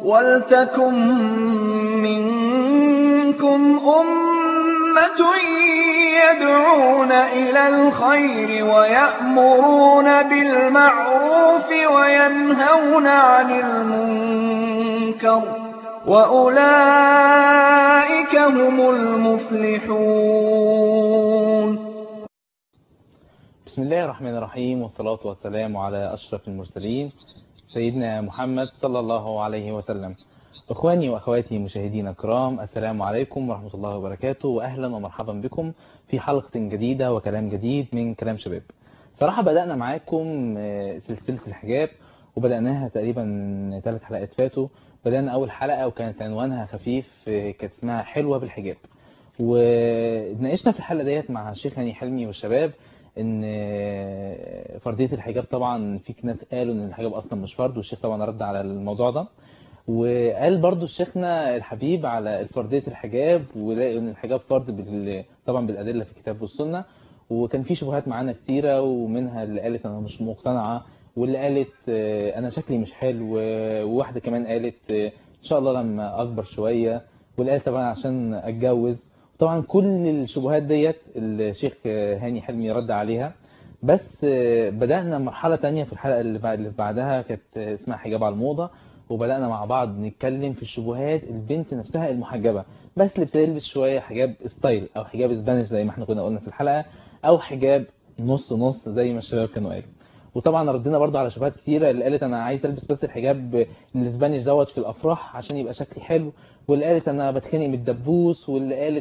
وَلْتَكُن مِّنكُمْ أُمَّةٌ يَدْعُونَ إِلَى الْخَيْرِ وَيَأْمُرُونَ بِالْمَعْرُوفِ وَيَنْهَوْنَ عَنِ الْمُنكَرِ ۚ وَأُولَٰئِكَ هُمُ الْمُفْلِحُونَ بسم الله الرحمن الرحيم والصلاة والسلام على أشرف المرسلين سيدنا محمد صلى الله عليه وسلم إخواني وأخواتي مشاهدينا الكرام السلام عليكم ورحمة الله وبركاته وأهلا ومرحبا بكم في حلقة جديدة وكلام جديد من كلام شباب صراحة بدأنا معاكم سلسلة الحجاب وبدأناها تقريبا ثلاث حلقات فاتوا بدأنا أول حلقة وكانت عنوانها خفيف كانت اسمها حلوة بالحجاب وناقشنا في الحلقة ديت مع الشيخ هاني حلمي والشباب ان فرضية الحجاب طبعا في ناس قالوا ان الحجاب اصلا مش فرض والشيخ طبعا رد على الموضوع ده وقال برضو الشيخنا الحبيب على فرضية الحجاب وان الحجاب فرض بال... طبعا بالادلة في الكتاب والسنة وكان في شبهات معانا كتيرة ومنها اللي قالت انا مش مقتنعة واللي قالت انا شكلي مش حلو وواحدة كمان قالت ان شاء الله لما اكبر شوية واللي قالت طبعا عشان اتجوز طبعا كل الشبهات ديت الشيخ هاني حلمي رد عليها بس بدأنا مرحلة تانية في الحلقة اللي بعدها كانت اسمها حجاب على الموضة وبدأنا مع بعض نتكلم في الشبهات البنت نفسها المحجبة بس اللي بتلبس شوية حجاب ستايل او حجاب اسبانيش زي ما احنا كنا قلنا في الحلقة او حجاب نص نص زي ما الشباب كانوا قالوا وطبعا ردينا برضو على شبهات كتيرة اللي قالت انا عايز البس بس الحجاب الاسبانيش دوت في الافراح عشان يبقى شكلي حلو واللي قالت انا بتخنق من الدبوس واللي قالت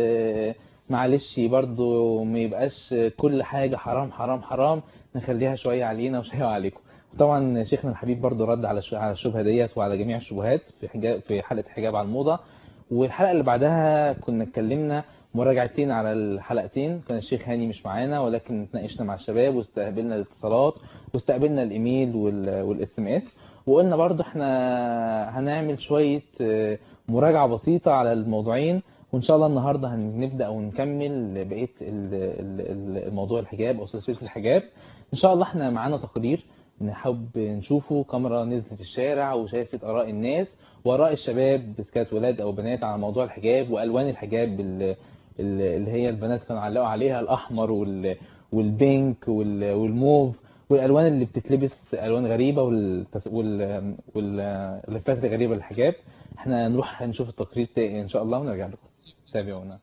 معلش برضو ما يبقاش كل حاجة حرام حرام حرام نخليها شوية علينا وشوية عليكم وطبعا شيخنا الحبيب برضو رد على على الشبهة ديت وعلى جميع الشبهات في حجاب في حلقة حجاب على الموضة والحلقة اللي بعدها كنا اتكلمنا مراجعتين على الحلقتين كان الشيخ هاني مش معانا ولكن اتناقشنا مع الشباب واستقبلنا الاتصالات واستقبلنا الايميل والاس ام اس وقلنا برضو احنا هنعمل شوية مراجعة بسيطة على الموضوعين وان شاء الله النهاردة هنبدأ ونكمل بقية الموضوع الحجاب او سلسلة الحجاب ان شاء الله احنا معانا تقرير نحب نشوفه كاميرا نزلت الشارع وشافت اراء الناس واراء الشباب كانت ولاد او بنات على موضوع الحجاب والوان الحجاب اللي هي البنات كانوا علقوا عليها الاحمر والبينك والموف والالوان اللي بتتلبس الوان غريبة واللفات الغريبة للحجاب احنا نروح نشوف التقرير ان شاء الله ونرجع لكم تابعونا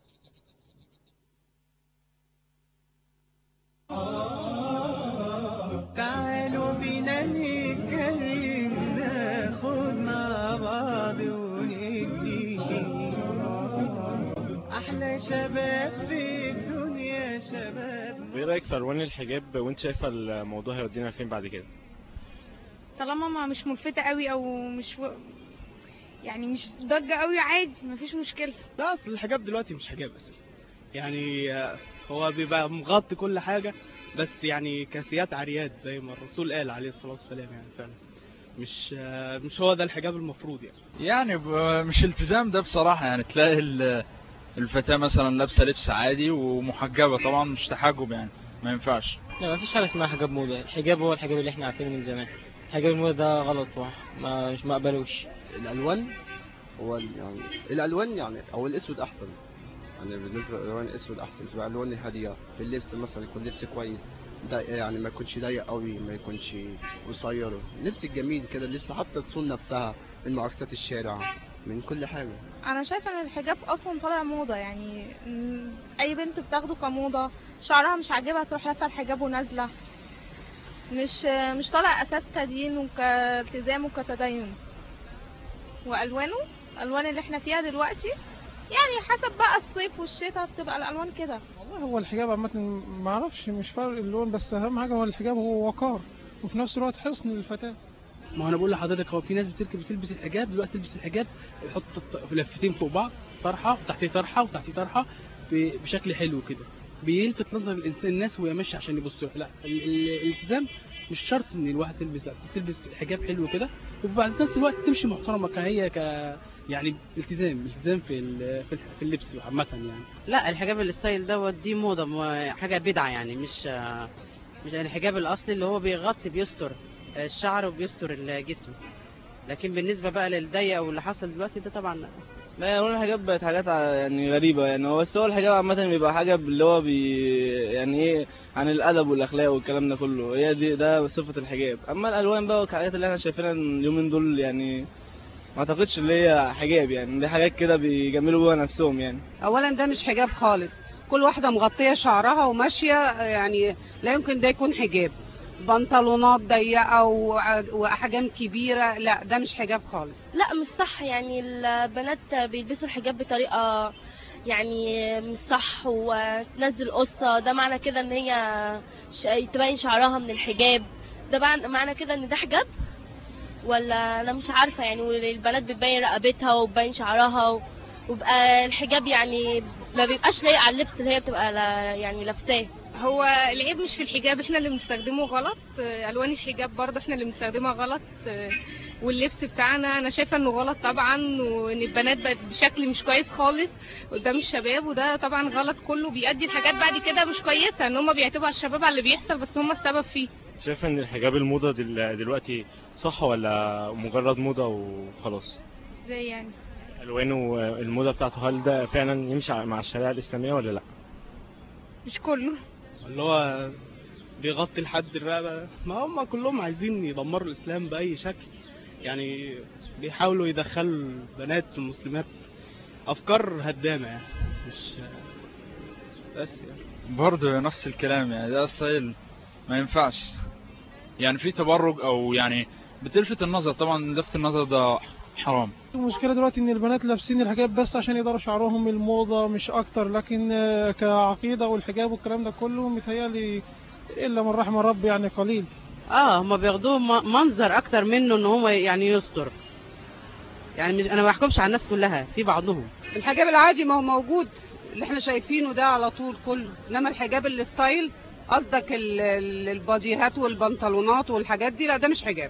تعالوا بينا نتكلم ناخد مع بعض وندي احلى شباب في الدنيا شباب وايه رايك في الوان الحجاب وانت شايفه الموضوع هيودينا فين بعد كده طالما ما مش ملفتة قوي او مش و... يعني مش ضجة قوي عادي مفيش مشكلة لا اصل الحجاب دلوقتي مش حجاب اساسا يعني هو بيبقى مغطي كل حاجة بس يعني كاسيات عريات زي ما الرسول قال عليه الصلاة والسلام يعني فعلا مش مش هو ده الحجاب المفروض يعني يعني مش التزام ده بصراحة يعني تلاقي الفتاة مثلا لابسة لبس عادي ومحجبة طبعا مش تحجب يعني ما ينفعش لا ما فيش حاجة اسمها حجاب موضة الحجاب هو الحجاب اللي احنا عارفينه من زمان حجاب الموضة ده غلط ما مش مقبلوش الالوان هو يعني الالوان يعني او الاسود احسن يعني بالنسبه للالوان الاسود احسن تبقى الوان هاديه في اللبس مثلا يكون لبس كويس ده يعني ما يكونش ضيق قوي ما يكونش قصير اللبس الجميل كده اللبس حتى تصون نفسها من معاكسات الشارع من كل حاجه انا شايفه ان الحجاب اصلا طالع موضه يعني اي بنت بتاخده كموضه شعرها مش عاجبها تروح لافه الحجاب ونازله مش مش طالع اساس كدين وكالتزام وكتدين والوانه الالوان اللي احنا فيها دلوقتي يعني حسب بقى الصيف والشتاء بتبقى الالوان كده والله هو الحجاب عامه ما اعرفش مش فرق اللون بس اهم حاجه هو الحجاب هو وقار وفي نفس الوقت حصن للفتاه ما انا بقول لحضرتك هو في ناس بتركب بتلبس الحجاب دلوقتي تلبس الحجاب تحط لفتين فوق بعض طرحه وتحتيه طرحه وتحتيه طرحه بشكل حلو كده بيلفت نظر الانسان الناس وهي ماشيه عشان يبصوا لا الالتزام مش شرط ان الواحد تلبس لا تلبس حجاب حلو كده وبعد نفس الوقت تمشي محترمه كهي ك يعني التزام التزام في في اللبس عامه يعني لا الحجاب الستايل دوت دي موضه حاجه بدعه يعني مش مش الحجاب الاصلي اللي هو بيغطي بيستر الشعر وبيستر الجسم لكن بالنسبه بقى للضيق واللي حصل دلوقتي ده طبعا لا لا يعني الحاجات بقت حاجات ع- يعني غريبة يعني هو بس هو الحجاب عامة بيبقى حاجة اللي هو بي يعني ايه عن الأدب والأخلاق والكلام ده كله هي دي ده صفة الحجاب أما الألوان بقى والحاجات اللي احنا شايفينها اليومين دول يعني ما أعتقدش اللي هي حجاب يعني دي حاجات كده بيجملوا بيها نفسهم يعني اولا ده مش حجاب خالص كل واحده مغطيه شعرها وماشيه يعني لا يمكن ده يكون حجاب بنطلونات ضيقه وع- واحجام كبيره لا ده مش حجاب خالص لا مش صح يعني البنات بيلبسوا الحجاب بطريقة يعني مش صح وتنزل قصة ده معنى كده ان هي ش- تبين شعرها من الحجاب ده معنى معنى كده ان ده حجاب ولا انا مش عارفة يعني والبنات بتبين رقبتها وبتبين شعرها و- وبقى الحجاب يعني ما بيبقاش لايق على اللبس اللي هي بتبقى لا- يعني لابساه هو العيب مش في الحجاب احنا اللي بنستخدمه غلط آه، الوان الحجاب برضه احنا اللي بنستخدمها غلط آه، واللبس بتاعنا انا شايفه انه غلط طبعا وان البنات بقت بشكل مش كويس خالص قدام الشباب وده طبعا غلط كله بيؤدي لحاجات بعد كده مش كويسه ان هم بيعتبروا على الشباب على اللي بيحصل بس هم السبب فيه شايف ان الحجاب الموضة دل- دلوقتي صح ولا مجرد موضة وخلاص زي يعني الوانه الموضة بتاعته هل ده فعلا يمشي مع الشريعة الإسلامية ولا لا مش كله اللي هو بيغطي لحد الرقبة ما هم كلهم عايزين يدمروا الإسلام بأي شكل يعني بيحاولوا يدخلوا البنات المسلمات أفكار هدامة يعني مش بس يعني برضه نفس الكلام يعني ده ستايل ما ينفعش يعني في تبرج او يعني بتلفت النظر طبعا لفت النظر ده حرام المشكلة دلوقتي ان البنات لابسين الحجاب بس عشان يقدروا شعرهم الموضة مش اكتر لكن آه، كعقيدة والحجاب والكلام ده كله متهيألي الا من رحم ربي يعني قليل اه هما بياخدوه م- منظر اكتر منه ان هو يعني يستر يعني مش انا ما بحكمش على الناس كلها في بعضهم الحجاب العادي ما هو موجود اللي احنا شايفينه ده على طول كله انما الحجاب الستايل قصدك ال- ال- الباديهات والبنطلونات والحاجات دي لا ده مش حجاب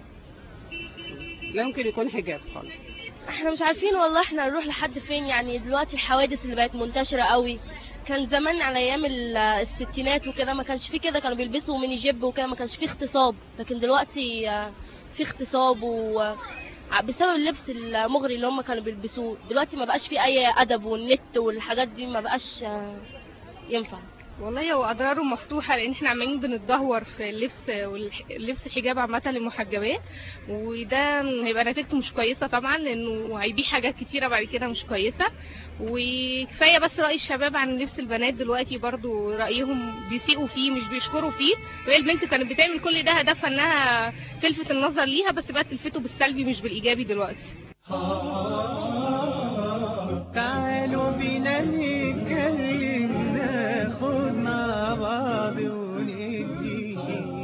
لا يمكن يكون حجاب خالص احنا مش عارفين والله احنا نروح لحد فين يعني دلوقتي الحوادث اللي بقت منتشرة قوي كان زمان على ايام ال- الستينات وكده ما كانش فيه كده كانوا بيلبسوا ميني جيب وكده ما كانش فيه اغتصاب لكن دلوقتي آه، في اغتصاب و ع- بسبب اللبس المغري اللي هم كانوا بيلبسوه دلوقتي ما بقاش فيه اي ادب والنت والحاجات دي ما بقاش آه، ينفع والله هو اضراره مفتوحه لان احنا عمالين بنتدهور في اللبس واللبس الحجاب عامه للمحجبات وده هيبقى نتيجته مش كويسه طبعا لانه هيبيع حاجات كتيره بعد كده مش كويسه وكفايه بس راي الشباب عن لبس البنات دلوقتي برضو رايهم بيسيئوا فيه مش بيشكروا فيه وهي البنت كانت بتعمل كل ده هدفها انها تلفت النظر ليها بس بقت تلفته بالسلبي مش بالايجابي دلوقتي تعالوا بينا نتكلم ناخد مع بعض وندي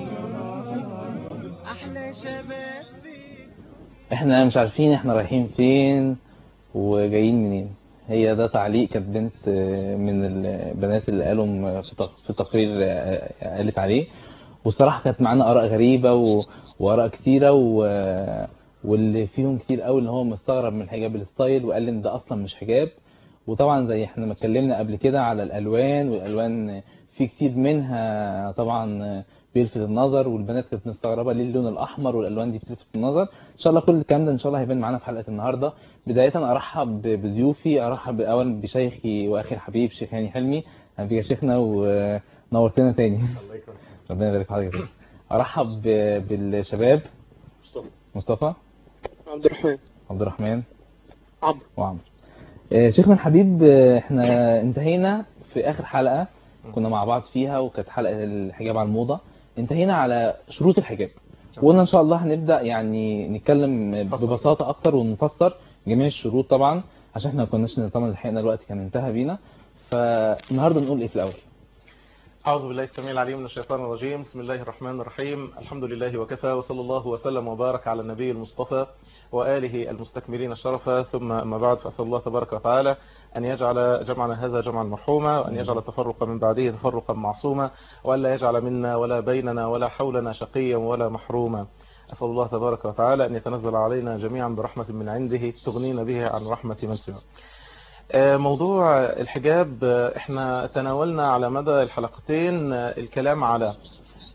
احلى شباب احنا مش عارفين احنا رايحين فين وجايين منين هي ده تعليق كانت بنت آه، من البنات اللي قالوا م- في تق- في تقرير آه، قالت عليه والصراحة كانت معانا آراء غريبة و- وآراء كتيرة و- واللي فيهم كتير قوي اللي هو مستغرب من الحجاب الستايل وقال ان ده اصلا مش حجاب وطبعا زي احنا ما اتكلمنا قبل كده على الالوان والالوان في كتير منها طبعا بيلفت النظر والبنات كانت مستغربه ليه اللون الاحمر والالوان دي بتلفت النظر ان شاء الله كل الكلام ده ان شاء الله هيبان معانا في حلقه النهارده بدايه ارحب بضيوفي ارحب اولا بشيخي واخي الحبيب شيخ هاني حلمي اهلا بيك يا شيخنا ونورتنا تاني ربنا يبارك في حضرتك ارحب ب- بالشباب مصطفى عبد الرحمن عبد الرحمن عمرو وعمرو آه، شيخنا الحبيب آه، احنا انتهينا في اخر حلقة كنا مع بعض فيها وكانت حلقة الحجاب على الموضة انتهينا على شروط الحجاب وقلنا ان شاء الله هنبدأ يعني نتكلم ببساطة اكتر ونفسر جميع الشروط طبعا عشان احنا ما كناش طبعا لحقنا الوقت كان انتهى بينا فالنهارده نقول ايه في الاول أعوذ بالله السميع العليم من الشيطان الرجيم بسم الله الرحمن الرحيم الحمد لله وكفى وصلى الله وسلم وبارك على النبي المصطفى وآله المستكملين الشرف ثم أما بعد فأسأل الله تبارك وتعالى أن يجعل جمعنا هذا جمعا مرحوما وأن يجعل التفرق من بعده تفرقا معصوما وأن لا يجعل منا ولا بيننا ولا حولنا شقيا ولا محروما أسأل الله تبارك وتعالى أن يتنزل علينا جميعا برحمة من عنده تغنينا به عن رحمة من سواه آه، موضوع الحجاب آه، احنا تناولنا على مدى الحلقتين آه، الكلام على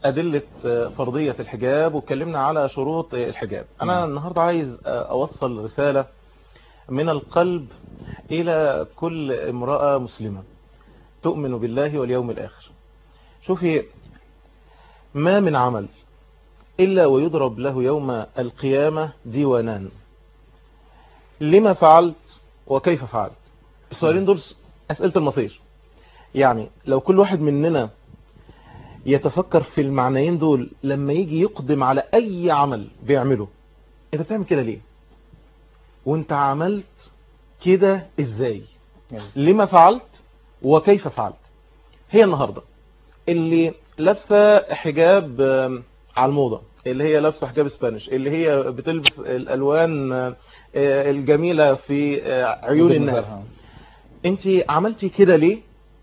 أدلة فرضية الحجاب واتكلمنا على شروط الحجاب أنا النهاردة عايز أوصل رسالة من القلب إلى كل امرأة مسلمة تؤمن بالله واليوم الآخر شوفي ما من عمل إلا ويضرب له يوم القيامة ديوانان لما فعلت وكيف فعلت السؤالين دول أسئلة المصير يعني لو كل واحد مننا يتفكر في المعنيين دول لما يجي يقدم على أي عمل بيعمله انت بتعمل كده ليه وانت عملت كده ازاي لما فعلت وكيف فعلت هي النهاردة اللي لابسة حجاب على الموضة اللي هي لابسة حجاب اسبانيش اللي هي بتلبس الالوان الجميلة في عيون الناس انت عملتي كده ليه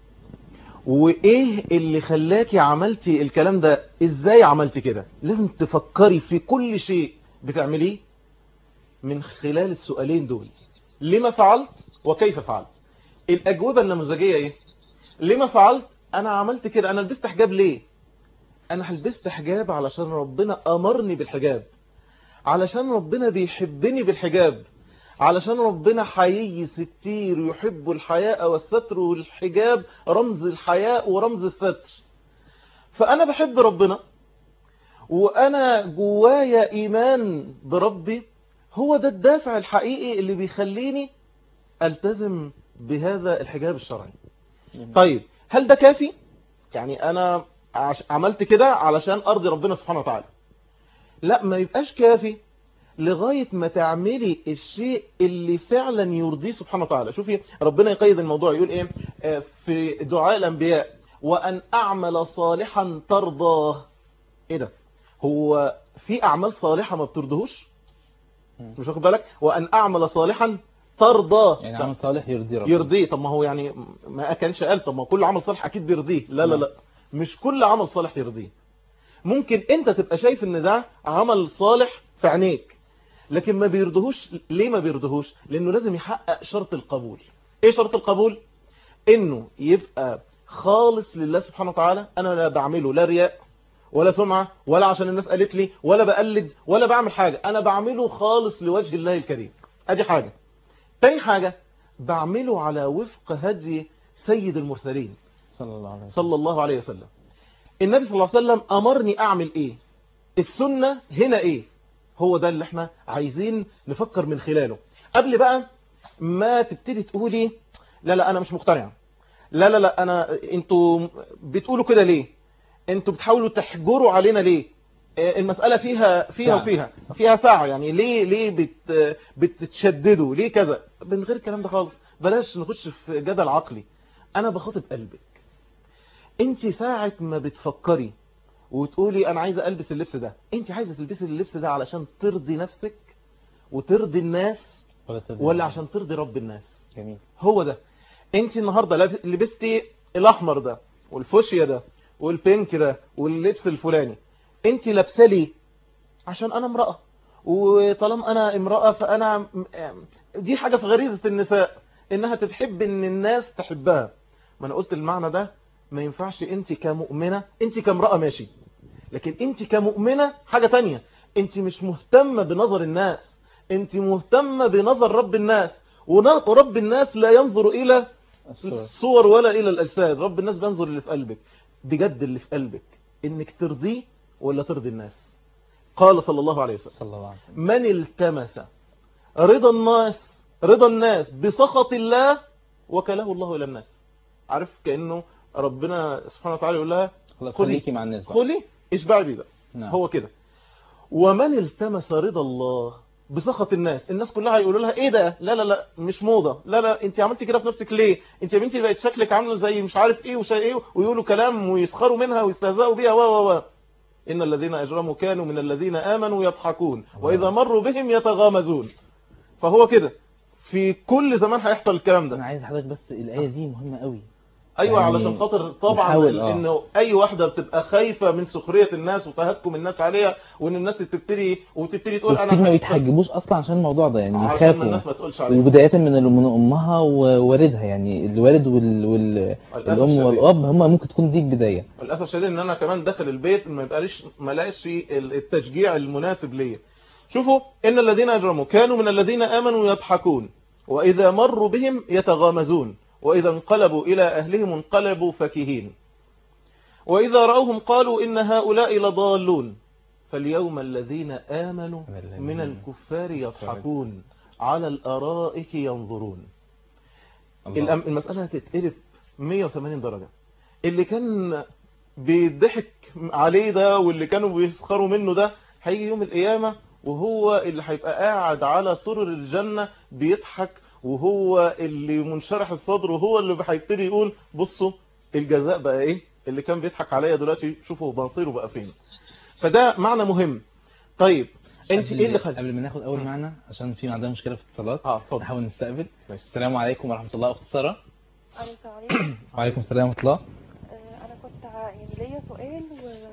وايه اللي خلاكي عملتي الكلام ده ازاي عملتي كده لازم تفكري في كل شيء بتعمليه من خلال السؤالين دول لما فعلت وكيف فعلت الاجوبة النموذجية ايه لما فعلت انا عملت كده انا لبست حجاب ليه انا لبست حجاب علشان ربنا امرني بالحجاب علشان ربنا بيحبني بالحجاب علشان ربنا حيي ستير يحب الحياء والستر والحجاب رمز الحياء ورمز الستر فأنا بحب ربنا وأنا جوايا إيمان بربي هو ده الدافع الحقيقي اللي بيخليني ألتزم بهذا الحجاب الشرعي طيب هل ده كافي؟ يعني أنا عملت كده علشان أرضي ربنا سبحانه وتعالى لا ما يبقاش كافي لغاية ما تعملي الشيء اللي فعلا يرضيه سبحانه وتعالى شوفي ربنا يقيد الموضوع يقول ايه في دعاء الانبياء وان اعمل صالحا ترضاه ايه ده هو في اعمال صالحة ما بترضهوش مش واخد بالك وان اعمل صالحا ترضاه يعني عمل صالح يرضي ربنا يرضيه طب ما هو يعني ما كانش قال طب ما كل عمل صالح اكيد بيرضيه لا لا لا مش كل عمل صالح يرضيه ممكن انت تبقى شايف ان ده عمل صالح في عينيك لكن ما بيرضهوش ليه ما بيرضهوش لانه لازم يحقق شرط القبول ايه شرط القبول انه يبقى خالص لله سبحانه وتعالى انا لا بعمله لا رياء ولا سمعة ولا عشان الناس قالت لي ولا بقلد ولا بعمل حاجة انا بعمله خالص لوجه الله الكريم ادي حاجة تاني حاجة بعمله على وفق هدي سيد المرسلين صلى الله عليه وسلم صلى الله عليه وسلم النبي صلى الله عليه وسلم امرني اعمل ايه السنة هنا ايه هو ده اللي احنا عايزين نفكر من خلاله قبل بقى ما تبتدي تقولي لا لا انا مش مقتنع لا لا لا انا انتوا بتقولوا كده ليه انتوا بتحاولوا تحجروا علينا ليه المسألة فيها فيها ساعة. وفيها فيها ساعة يعني ليه ليه بت بتتشددوا ليه كذا من غير الكلام ده خالص بلاش نخش في جدل عقلي انا بخاطب قلبك انت ساعة ما بتفكري وتقولي انا عايزه البس اللبس ده انت عايزه تلبسي اللبس ده علشان ترضي نفسك وترضي الناس ولا ترضي ولا الله. عشان ترضي رب الناس جميل هو ده انت النهارده لابس- لبستي الاحمر ده والفوشيا ده والبينك ده واللبس الفلاني انت لابسه ليه عشان انا امراه وطالما انا امراه فانا م- دي حاجه في غريزه النساء انها تحب ان الناس تحبها ما انا قلت المعنى ده ما ينفعش انت كمؤمنه انت كامراه ماشي لكن انت كمؤمنة حاجة تانية انت مش مهتمة بنظر الناس انت مهتمة بنظر رب الناس ون- ورب الناس لا ينظر الى الصور. الصور ولا الى الاجساد رب الناس بينظر اللي في قلبك بجد اللي في قلبك انك ترضيه ولا ترضي الناس قال صلى الله عليه وسلم صلى الله عليه وسلم من التمس رضا الناس رضا الناس بسخط الله وكله الله الى الناس عارف كانه ربنا سبحانه وتعالى يقول لها خلاص خدي. خليكي مع الناس بقى. خلي اشبعي بيه بقى نعم. هو كده ومن التمس رضا الله بسخط الناس الناس كلها هيقولوا لها ايه ده لا لا لا مش موضة لا لا انت عملتي كده في نفسك ليه انت يا بنتي بقت شكلك عامله زي مش عارف ايه وشيء ايه ويقولوا كلام ويسخروا منها ويستهزئوا بيها و و و ان الذين اجرموا كانوا من الذين امنوا يضحكون واذا مروا بهم يتغامزون فهو كده في كل زمان هيحصل الكلام انا ده عايز حضرتك بس الايه دي مهمه قوي ايوه يعني علشان خاطر طبعا بنحاول، آه. انه اي واحده بتبقى خايفه من سخريه الناس وتهكم النس عليها وان الناس تبتدي وتبتدي تقول وكتير ما انا بيتحجبوش اصلا عشان الموضوع ده يعني علشان بيخافوا الناس ما تقولش عليهم. وبداية من ال- من امها ووالدها يعني الوالد وال... وال... للأسف الام الشديد. والاب هم ممكن تكون دي البداية للاسف الشديد ان انا كمان داخل البيت ما يبقاليش ما الاقيش التشجيع المناسب ليا شوفوا ان الذين اجرموا كانوا من الذين امنوا يضحكون واذا مروا بهم يتغامزون واذا انقلبوا الى اهلهم انقلبوا فكهين واذا راوهم قالوا ان هؤلاء لضالون فاليوم الذين امنوا من الكفار يضحكون على الارائك ينظرون الله. الأم- المساله هتتقلب 180 درجه اللي كان بيضحك عليه ده واللي كانوا بيسخروا منه ده هيجي يوم القيامة وهو اللي هيبقى قاعد على سرر الجنة بيضحك وهو اللي منشرح الصدر وهو اللي هيبتدي يقول بصوا الجزاء بقى ايه اللي كان بيضحك عليا دلوقتي شوفوا مصيره بقى فين فده معنى مهم طيب انت قبل- ايه اللي خلى قبل ما ناخد اول معنى عشان في عندنا مشكلة في الاتصالات اه اتفضل نحاول نستقبل السلام عليكم ورحمة الله اخت سارة السلام عليكم وعليكم السلام ورحمة الله آه، انا كنت ع- يعني ليا سؤال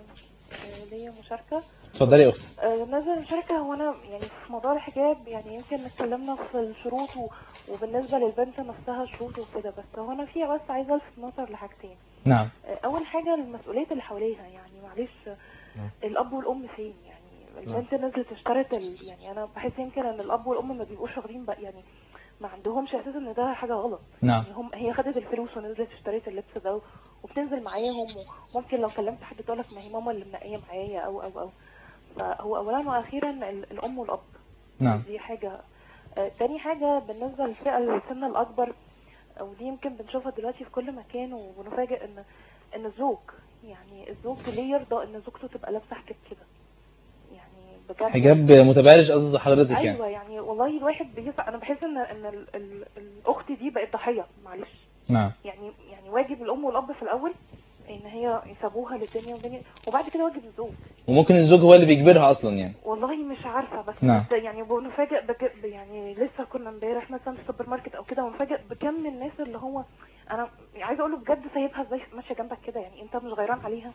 وليا مشاركه اتفضلي يا اختي آه، بالنسبه للمشاركه هو انا يعني في موضوع الحجاب يعني يمكن اتكلمنا في الشروط و... وبالنسبه للبنت نفسها شروط وكده بس هو انا فيها بس عايزه الفت نظر لحاجتين نعم آه، اول حاجه المسؤوليه اللي حواليها يعني معلش نعم. الاب والام فين يعني البنت نزلت اشترت ال... يعني انا بحس يمكن ان الاب والام ما بيبقوش واخدين بقى يعني ما عندهمش احساس ان ده حاجه غلط نعم. يعني هم هي خدت الفلوس ونزلت اشترت اللبس ده وبتنزل معاهم وممكن لو كلمت حد تقول لك ما هي ماما اللي منقيه معايا او او او فهو اولا واخيرا ال- الام والاب نعم دي حاجه آه، تاني حاجه بالنسبه للفئه السن الاكبر ودي يمكن بنشوفها دلوقتي في كل مكان وبنفاجئ ان ان الزوج يعني الزوج ليه يرضى ان زوجته تبقى لابسه حجاب كده يعني بجد حجاب متبرج قصد حضرتك يعني ايوه يعني والله الواحد بيزعل انا بحس ان ان ال... ال... الاخت دي بقت ضحيه معلش نعم يعني يعني واجب الام والاب في الاول ان هي يسابوها للدنيا والدنيا وبعد كده واجب الزوج وممكن الزوج هو اللي بيجبرها اصلا يعني والله مش عارفه بس نعم. بس يعني بنفاجئ بك يعني لسه كنا امبارح مثلا في السوبر ماركت او كده ونفاجئ بكم من الناس اللي هو انا عايزه اقول له بجد سايبها ازاي ماشيه جنبك كده يعني انت مش غيران عليها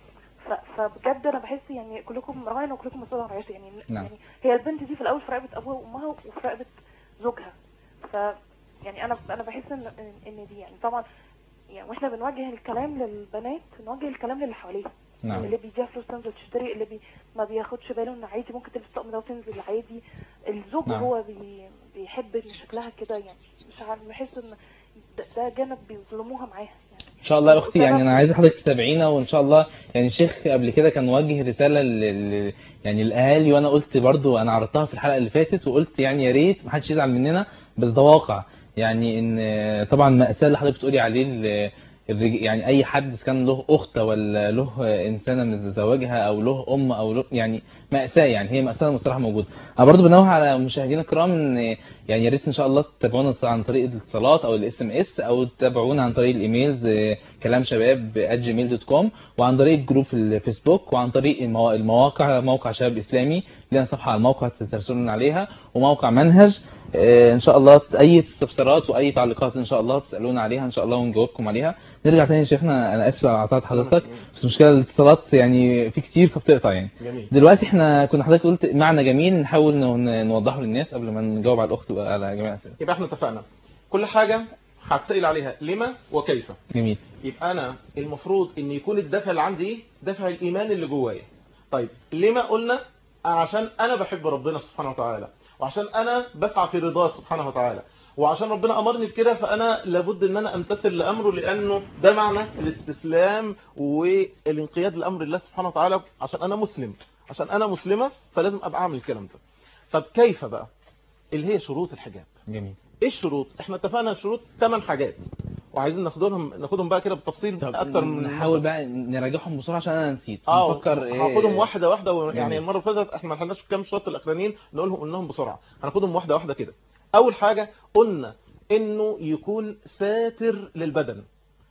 ف- فبجد انا بحس يعني كلكم راعين وكلكم مسؤول عن رعايته يعني نعم. يعني هي البنت دي في الاول في رقبه ابوها وامها وفي رقبه زوجها ف يعني انا انا بحس ان ان دي يعني طبعا يعني واحنا بنوجه الكلام للبنات نوجه الكلام للي حواليها نعم. اللي بيديها فلوس تنزل تشتري اللي بي ما بياخدش باله ان عادي ممكن تلبس طقم ده وتنزل عادي الزوج نعم. هو بي بيحب ان شكلها كده يعني مش عارف بحس ان ده, ده جانب بيظلموها معاها ان شاء الله يا اختي يعني انا عايز حضرتك تتابعينا وان شاء الله يعني الشيخ قبل كده كان وجه رساله لل يعني الاهالي وانا قلت برضو انا عرضتها في الحلقه اللي فاتت وقلت يعني يا ريت ما حدش يزعل مننا بس ده واقع يعني ان طبعا مأساة اللي حضرتك بتقولي عليه ال- الرج- يعني اي حد كان له اخت ولا له انسانه من زواجها او له ام او له يعني مأساة يعني هي مأساة بصراحه موجوده انا برضو بنوه على مشاهدينا الكرام ان يعني يا ريت ان شاء الله تتابعونا عن طريق الاتصالات او الاس ام اس او تتابعونا عن طريق الايميلز آه، كلام شباب جيميل دوت كوم وعن طريق جروب في الفيسبوك وعن طريق الموا- المواقع موقع شباب اسلامي لنا صفحه على الموقع ترسلون عليها وموقع منهج آه، ان شاء الله اي استفسارات واي تعليقات ان شاء الله تسالونا عليها ان شاء الله ونجاوبكم عليها نرجع تاني يا شيخنا انا اسف على قطعت حضرتك بس مشكله الاتصالات يعني في كتير فبتقطع يعني جميل دلوقتي احنا كنا حضرتك قلت معنى جميل نحاول ن- نوضحه للناس قبل ما نجاوب على الاخت بقى على جميع الاسئله يبقى احنا اتفقنا كل حاجة هتسأل عليها لما وكيف جميل يبقى انا المفروض ان يكون الدافع اللي عندي ايه دافع الايمان اللي جوايا طيب لما قلنا عشان انا بحب ربنا سبحانه وتعالى وعشان انا بسعى في رضاه سبحانه وتعالى وعشان ربنا امرني بكده فانا لابد ان انا امتثل لامره لانه ده معنى الاستسلام والانقياد لامر الله سبحانه وتعالى عشان انا مسلم عشان انا مسلمة فلازم ابقى اعمل الكلام ده طب كيف بقى اللي هي شروط الحجاب جميل ايه الشروط احنا اتفقنا الشروط 8 حاجات وعايزين ناخدهم ناخدهم بقى كده بالتفصيل اكتر من نحاول بقى نراجعهم بسرعه عشان انا نسيت اه نفكر ايه هاخدهم واحده واحده و... يعني جميل. المره اللي فاتت احنا ما لحقناش كام شوط الاخرانيين نقولهم قلناهم بسرعه هناخدهم واحده واحده كده اول حاجه قلنا انه يكون ساتر للبدن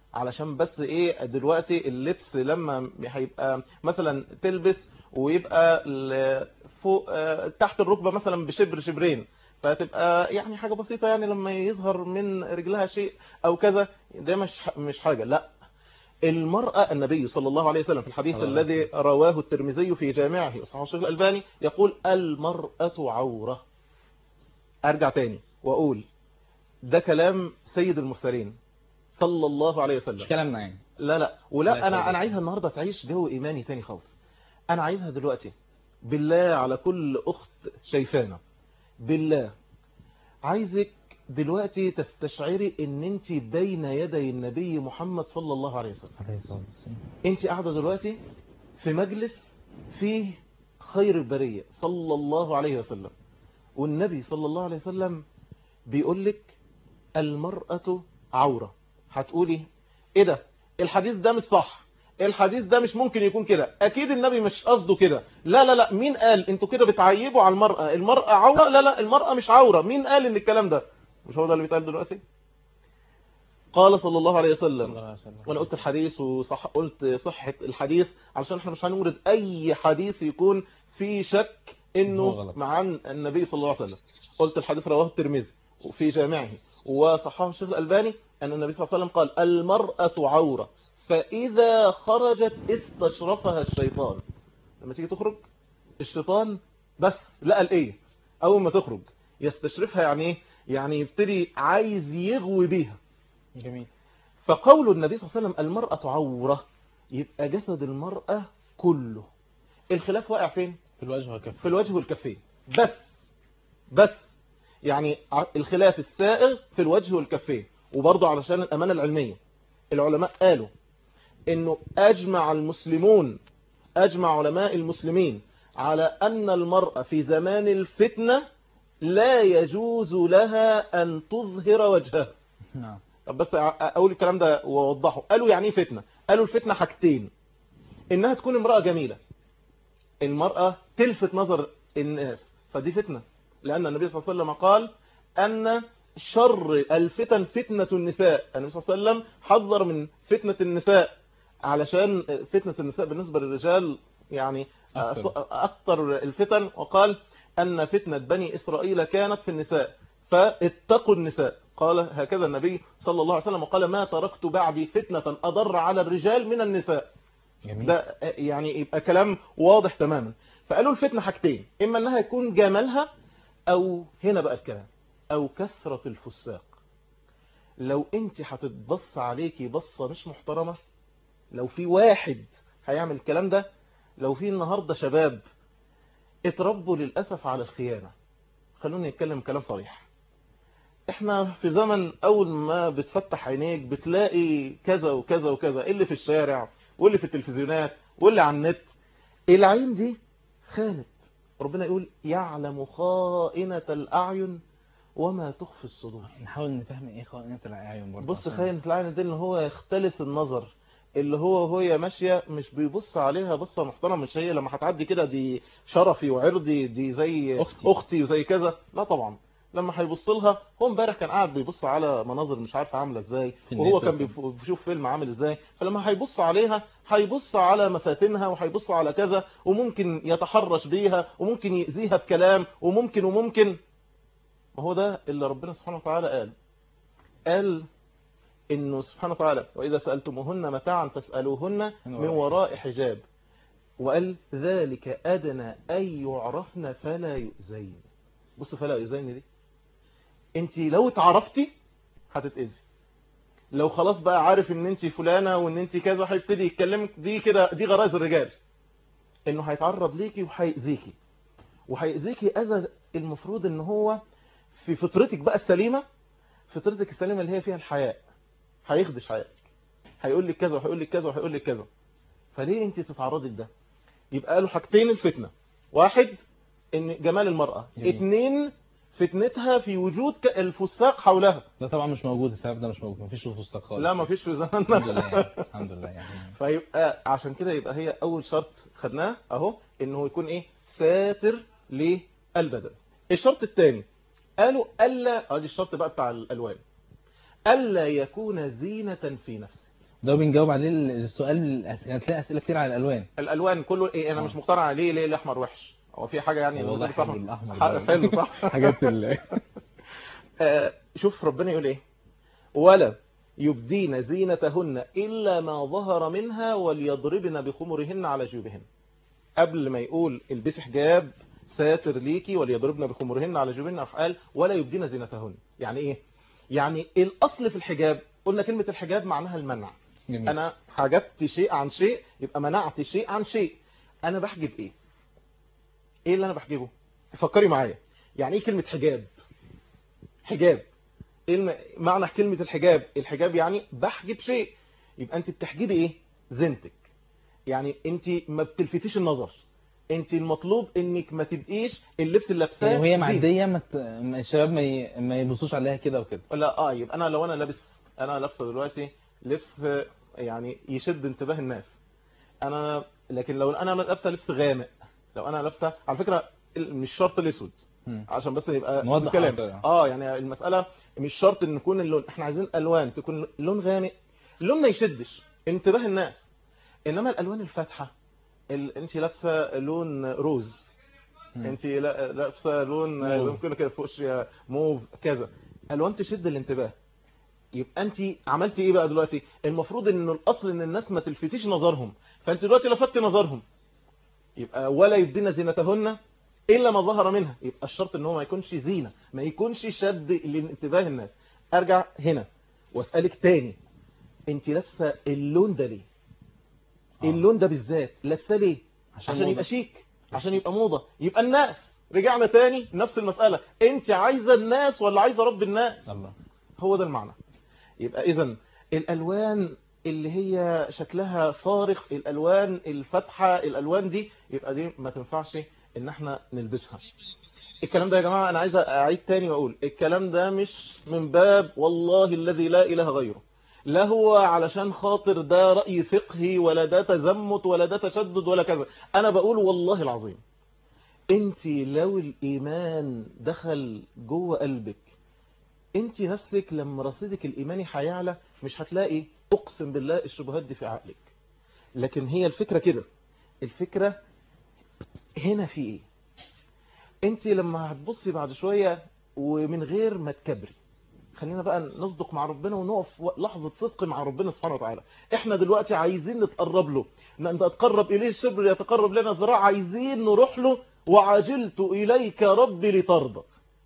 علشان بس ايه دلوقتي اللبس لما هيبقى مثلا تلبس ويبقى ال- فوق آه، تحت الركبة مثلا بشبر شبرين فتبقى يعني حاجة بسيطة يعني لما يظهر من رجلها شيء او كذا ده مش مش حاجة لا المرأة النبي صلى الله عليه وسلم في الحديث صلى الله عليه الذي رواه الترمذي في جامعه وصححه الشيخ الألباني يقول المرأة عورة أرجع تاني وأقول ده كلام سيد المرسلين صلى الله عليه وسلم مش كلامنا يعني لا لا لا ولا يسعدك. انا انا عايزها النهارده تعيش جو ايماني تاني خالص انا عايزها دلوقتي بالله على كل اخت شايفانا بالله عايزك دلوقتي تستشعري ان انت بين يدي النبي محمد صلى الله عليه وسلم عليه الصلاة والسلام. انت قاعده دلوقتي في مجلس فيه خير البريه صلى الله عليه وسلم والنبي صلى الله عليه وسلم بيقول لك المرأة عورة هتقولي ايه ده الحديث ده مش صح الحديث ده مش ممكن يكون كده اكيد النبي مش قصده كده لا لا لا مين قال انتوا كده بتعيبوا على المرأة المرأة عورة لا لا المرأة مش عورة مين قال ان الكلام ده مش هو ده اللي بيتقال دلوقتي قال صلى الله عليه وسلم وانا قلت الحديث وصح قلت صحة الحديث علشان احنا مش هنورد اي حديث يكون في شك هو انه غلط. مع النبي صلى الله عليه وسلم قلت الحديث رواه الترمذي وفي جامعه وصححه الشيخ الألباني أن النبي صلى الله عليه وسلم قال المرأة عورة فإذا خرجت استشرفها الشيطان لما تيجي تخرج الشيطان بس لقى الايه اول ما تخرج يستشرفها يعني ايه يعني يبتدي عايز يغوي بيها جميل فقول النبي صلى الله عليه وسلم المرأة عورة يبقى جسد المرأة كله الخلاف واقع فين في الوجه والكف في الوجه والكفين بس بس يعني ع- الخلاف السائغ في الوجه والكفين وبرضه علشان الأمانة العلمية العلماء قالوا انه اجمع المسلمون اجمع علماء المسلمين على ان المرأة في زمان الفتنة لا يجوز لها ان تظهر وجهها نعم طب بس أ- اقول الكلام ده واوضحه قالوا يعني ايه فتنة قالوا الفتنة حاجتين انها تكون امرأة جميلة المرأة تلفت نظر الناس فدي فتنة لأن النبي صلى الله عليه وسلم قال أن شر الفتن فتنة النساء النبي صلى الله عليه وسلم حذر من فتنة النساء علشان فتنة النساء بالنسبة للرجال يعني أكثر. أكثر الفتن وقال أن فتنة بني إسرائيل كانت في النساء فاتقوا النساء قال هكذا النبي صلى الله عليه وسلم وقال ما تركت بعدي فتنة أضر على الرجال من النساء جميل ده يعني يبقى كلام واضح تماما فقالوا الفتنة حاجتين إما أنها يكون جمالها أو هنا بقى الكلام أو كثرة الفساق لو أنت هتتبص عليكي بصة مش محترمة لو في واحد هيعمل الكلام ده لو في النهاردة شباب اتربوا للأسف على الخيانة خلوني نتكلم كلام صريح احنا في زمن اول ما بتفتح عينيك بتلاقي كذا وكذا وكذا اللي في الشارع واللي في التلفزيونات واللي على النت العين دي خانت ربنا يقول يعلم خائنة الأعين وما تخفي الصدور نحاول نفهم ايه خائنة الأعين برضه بص عشان- خاينة العين دي اللي هو يختلس النظر اللي هو وهي ماشية مش بيبص عليها بصة محترمة مش هي لما هتعدي كده دي شرفي وعرضي دي زي أختي. أختي وزي كذا لا طبعا لما هيبص لها هو امبارح كان قاعد بيبص على مناظر مش عارف عامله ازاي في وهو النت كان وكده. بيف- بيشوف فيلم عامل ازاي فلما هيبص عليها هيبص على مفاتنها وهيبص على كذا وممكن يتحرش بيها وممكن يأذيها بكلام وممكن وممكن وهو ده اللي ربنا سبحانه وتعالى قال قال انه سبحانه وتعالى واذا سالتموهن متاعا فاسالوهن من وراء حجاب وقال ذلك ادنى ان يعرفن فلا يؤذين بص فلا يؤذين دي انت لو اتعرفتي هتتاذي لو خلاص بقى عارف ان انت فلانه وان انت كذا هيبتدي يتكلمك دي كده دي غرائز الرجال انه هيتعرض ليكي وهيأذيكي وهيأذيكي اذى المفروض ان هو في فطرتك بقى السليمه فطرتك السليمه اللي هي فيها الحياء هيخدش حياتك هيقول لك كذا وهيقول لك كذا وهيقول لك كذا فليه انت تتعرضي لده يبقى قالوا حاجتين الفتنه واحد ان جمال المراه جميل. اتنين فتنتها في وجود ك- الفساق حولها ده طبعا مش موجود السبب ده مش موجود مفيش فستق خالص لا ما فيش في الحمد لله زماننا يعني. الحمد لله يعني فيبقى عشان كده يبقى هي اول شرط خدناه اهو انه يكون ايه ساتر للبدن الشرط الثاني قالوا الا ادي الشرط بقى بتاع الالوان الا يكون زينة في نفسه ده بنجاوب عليه السؤال الأس- هتلاقي اسئله كتير على الالوان الالوان كله ايه انا مش مقتنع عليه ليه الاحمر وحش هو في حاجه يعني والله النبي صح حلو الأحمر ح- ده. حلو صح حاجات ال- آه، شوف ربنا يقول ايه ولا يبدين زينتهن الا ما ظهر منها وليضربن بخمرهن على جيوبهن قبل ما يقول البسي حجاب ساتر ليكي وليضربن بخمرهن على جيوبهن راح قال ولا يبدين زينتهن يعني ايه يعني الاصل في الحجاب قلنا كلمه الحجاب معناها المنع جميل. انا حجبت شيء عن شيء يبقى منعت شيء عن شيء انا بحجب ايه ايه اللي انا بحجبه فكري معايا يعني ايه كلمه حجاب حجاب ايه الم... معنى كلمه الحجاب الحجاب يعني بحجب شيء يبقى انت بتحجبي ايه زينتك يعني انت ما بتلفتيش النظر انت المطلوب انك ما تبقيش اللبس اللي لابساه يعني وهي زين. معديه ما ت- ما الشباب ما ي- ما يبصوش عليها كده وكده لا اه يبقى انا لو انا لابس انا لابسه دلوقتي لبس آه، يعني يشد انتباه الناس انا لكن لو انا لابسه لبس غامق لو انا لابسه على فكره ال- مش شرط الاسود مم. عشان بس يبقى نوضح الكلام أكتر. اه يعني المساله مش شرط ان يكون اللون احنا عايزين الوان تكون لون غامق لون ما يشدش انتباه الناس انما الالوان الفاتحه ال... انت لابسه لون روز انت لا- لابسه لون موف. زي ما كنا كده فوشيا موف كذا الوان تشد الانتباه يبقى انت عملتي ايه بقى دلوقتي المفروض ان الاصل ان الناس ما تلفتيش نظرهم فانت دلوقتي لفتت نظرهم يبقى ولا يبدين زينتهن الا ما ظهر منها يبقى الشرط ان هو ما يكونش زينه ما يكونش شد لانتباه الناس ارجع هنا واسالك تاني انت لابسه اللون ده ليه اللون ده بالذات لابسه ليه عشان عشان موضة. يبقى شيك عشان يبقى موضه يبقى الناس رجعنا تاني نفس المساله انت عايزه الناس ولا عايزه رب الناس الله هو ده المعنى يبقى اذا الالوان اللي هي شكلها صارخ الالوان الفاتحه الالوان دي يبقى دي ما تنفعش ان احنا نلبسها الكلام ده يا جماعه انا عايز اعيد تاني واقول الكلام ده مش من باب والله الذي لا اله غيره لا هو علشان خاطر ده رأي فقهي ولا ده تزمت ولا ده تشدد ولا كذا انا بقول والله العظيم انت لو الايمان دخل جوه قلبك انت نفسك لما رصيدك الايماني هيعلى مش هتلاقي اقسم بالله الشبهات دي في عقلك لكن هي الفكرة كده الفكرة هنا في ايه انت لما هتبصي بعد شوية ومن غير ما تكبري خلينا بقى نصدق مع ربنا ونقف و- لحظة صدق مع ربنا سبحانه وتعالى احنا دلوقتي عايزين نتقرب له ان تتقرب اليه الشبر يتقرب لنا ذراع عايزين نروح له وعجلت اليك ربي لترضى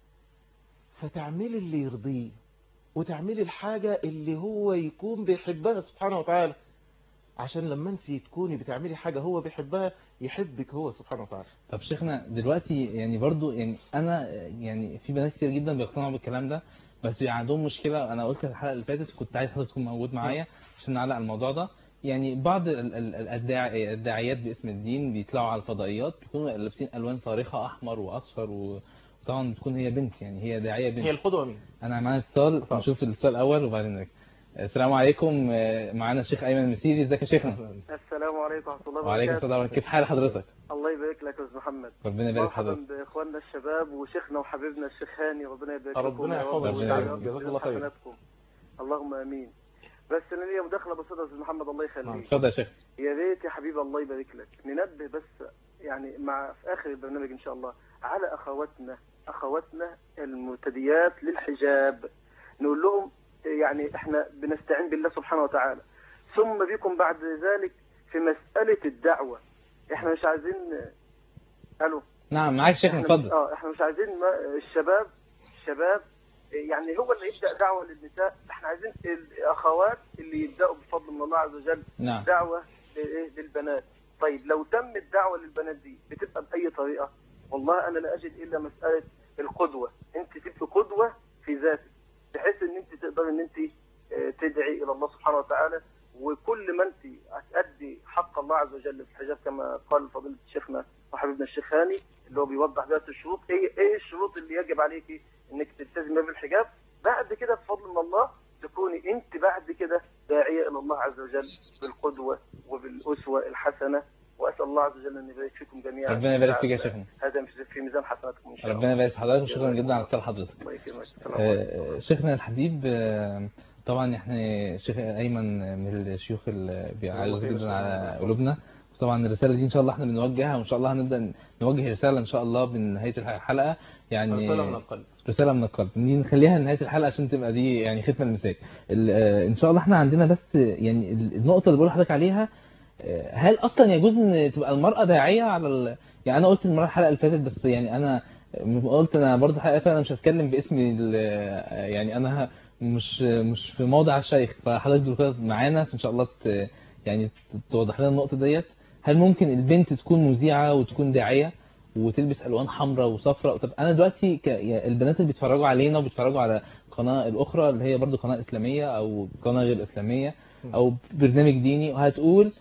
فتعملي اللي يرضيه وتعملي الحاجة اللي هو يكون بيحبها سبحانه وتعالى عشان لما انت تكوني بتعملي حاجة هو بيحبها يحبك هو سبحانه وتعالى طب شيخنا دلوقتي يعني برضو يعني انا يعني في بنات كتير جدا بيقتنعوا بالكلام ده بس بيبقى عندهم مشكله انا قلت الحلقه اللي فاتت كنت عايز حضرتك تكون موجود معايا عشان نعلق على الموضوع ده يعني بعض ال- ال- ال- الداعي- الداعيات باسم الدين بيطلعوا على الفضائيات بيكونوا لابسين الوان صارخه احمر واصفر و- وطبعا بتكون هي بنت يعني هي داعيه بنت هي القدوة مين انا معانا اتصال نشوف الاتصال الاول وبعدين نرجع. السلام عليكم آه، معانا الشيخ ايمن المسيري ازيك يا شيخنا السلام عليكم ورحمة الله وعليكم السلام ورحمة- كيف حال حضرتك الله يبارك لك يا أستاذ محمد ربنا يبارك في مرحبا حضرتك بإخواننا الشباب وشيخنا وحبيبنا الشيخ هاني ربنا يبارك لكم ربنا يا رب يحفظك ويجعل ويجعلك. في جزاك الله خير. حسناتكم. اللهم آمين بس أنا ليا مداخلة بسيطة يا أستاذ محمد الله يخليك اتفضل يا شيخ يا ريت يا حبيبي الله يبارك لك ننبه بس يعني مع في آخر البرنامج إن شاء الله على أخواتنا أخواتنا المرتديات للحجاب نقول لهم يعني احنا بنستعين بالله سبحانه وتعالى ثم بكم بعد ذلك في مسألة الدعوة احنا مش عايزين الو نعم معاك شيخنا احنا مش- اتفضل اه احنا مش عايزين ما الشباب الشباب يعني هو اللي يبدا دعوه للنساء احنا عايزين الاخوات اللي يبداوا بفضل من الله عز وجل نعم. دعوه لإيه؟ للبنات طيب لو تم الدعوه للبنات دي بتبقى باي طريقه والله انا لا اجد الا مساله القدوه انت تبقى قدوه في ذاتك بحيث ان انت تقدر ان انت آه، تدعي الى الله سبحانه وتعالى وكل ما انت هتأدي حق الله عز وجل في الحجاب كما قال فضيلة شيخنا وحبيبنا الشيخ هاني اللي هو بيوضح ذات الشروط ايه ايه الشروط اللي يجب عليكي انك تلتزمي بالحجاب بعد كده بفضل من الله تكوني انت بعد كده داعية الى الله عز وجل بالقدوة وبالأسوة الحسنة واسأل الله عز وجل ان يبارك فيكم جميعا ربنا يبارك فيك يا شيخنا. هذا في ميزان حسناتكم ان شاء الله ربنا يبارك في حضرتك وشكرا جدا على اتصال حضرتك الله يكرمك السلام عليكم. آه، شيخنا الحبيب آه، طبعا احنا الشيخ ايمن من الشيوخ اللي بيعز خير إن جدا شاء الله. على قلوبنا طبعا الرساله دي ان شاء الله احنا بنوجهها وان شاء الله هنبدا نوجه رساله ان شاء الله بنهايه الحلقه يعني رسالة من القلب رساله من القلب دي نخليها لنهايه الحلقه عشان تبقى دي يعني ختم المساك ال- آه، ان شاء الله احنا عندنا بس يعني ال- النقطه اللي بقول لحضرتك عليها آه، هل اصلا يجوز ان تبقى المراه داعيه على ال... يعني انا قلت المره الحلقه اللي فاتت بس يعني انا قلت انا برضه الحلقه اللي فاتت انا مش هتكلم باسم ال- آه، يعني انا مش مش في موضع الشيخ فحضرتك دلوقتي معانا ان شاء الله ت... يعني توضح لنا النقطه ديت هل ممكن البنت تكون مذيعه وتكون داعيه وتلبس الوان حمراء وصفراء طب انا دلوقتي ك... يعني البنات اللي بيتفرجوا علينا وبيتفرجوا على القناه الاخرى اللي هي برضو قناه اسلاميه او قناه غير اسلاميه او برنامج ديني وهتقول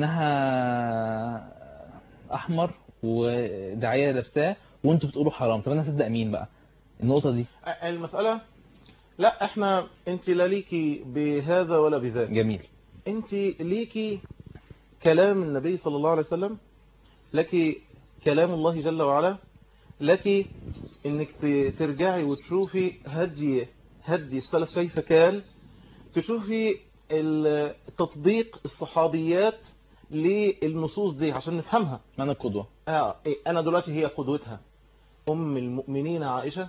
انها احمر وداعيه لابساه وانتوا بتقولوا حرام طب انا هصدق مين بقى النقطه دي المسألة لا احنا انت لا ليكي بهذا ولا بذاك جميل انت ليكي كلام النبي صلى الله عليه وسلم لك كلام الله جل وعلا لك انك ت- ترجعي وتشوفي هدي هدي السلف كيف كان تشوفي ال- تطبيق الصحابيات للنصوص دي عشان نفهمها من القدوة آه إيه، انا دلوقتي هي قدوتها ام المؤمنين عائشة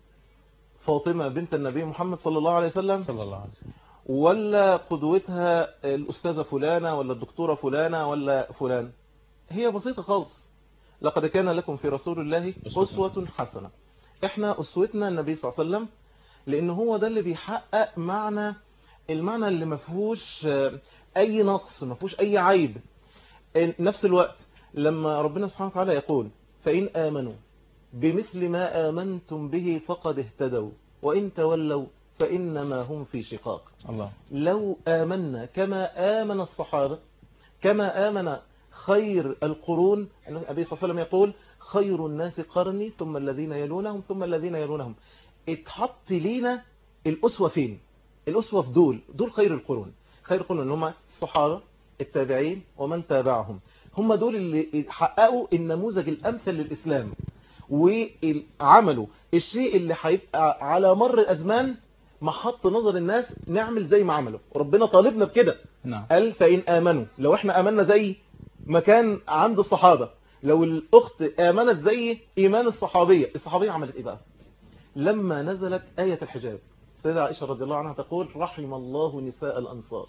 فاطمة بنت النبي محمد صلى الله عليه وسلم صلى الله عليه وسلم ولا قدوتها الأستاذة فلانة ولا الدكتورة فلانة ولا فلان هي بسيطة خالص لقد كان لكم في رسول الله أسوة حسنة احنا أسوتنا النبي صلى الله عليه وسلم لأن هو ده اللي بيحقق معنى المعنى اللي ما فيهوش آه، أي نقص ما فيهوش أي عيب نفس الوقت لما ربنا سبحانه وتعالى يقول فإن آمنوا بمثل ما آمنتم به فقد اهتدوا وإن تولوا فإنما هم في شقاق الله لو آمنا كما آمن الصحابة كما آمن خير القرون النبي صلى الله عليه وسلم يقول خير الناس قرني ثم الذين يلونهم ثم الذين يلونهم اتحط لينا الأسوة فين الأسوة في دول دول خير القرون خير القرون اللي هم الصحابة التابعين ومن تابعهم هم دول اللي حققوا النموذج الأمثل للإسلام وعملوا الشيء اللي هيبقى على مر الأزمان محط نظر الناس نعمل زي ما عملوا ربنا طالبنا بكده نعم قال فإن آمنوا لو احنا آمنا زي ما كان عند الصحابة لو الأخت آمنت زي إيمان الصحابية الصحابية عملت إيه بقى لما نزلت آية الحجاب السيدة عائشة رضي الله عنها تقول رحم الله نساء الأنصار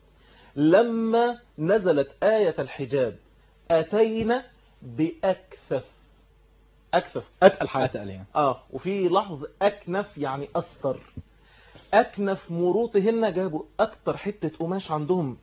لما نزلت آية الحجاب أتينا بأكثف أكثف أتقل حاجة أتقل يعني. آه وفي لحظ أكنف يعني أستر أكنف مروطهن جابوا أكتر حتة قماش عندهم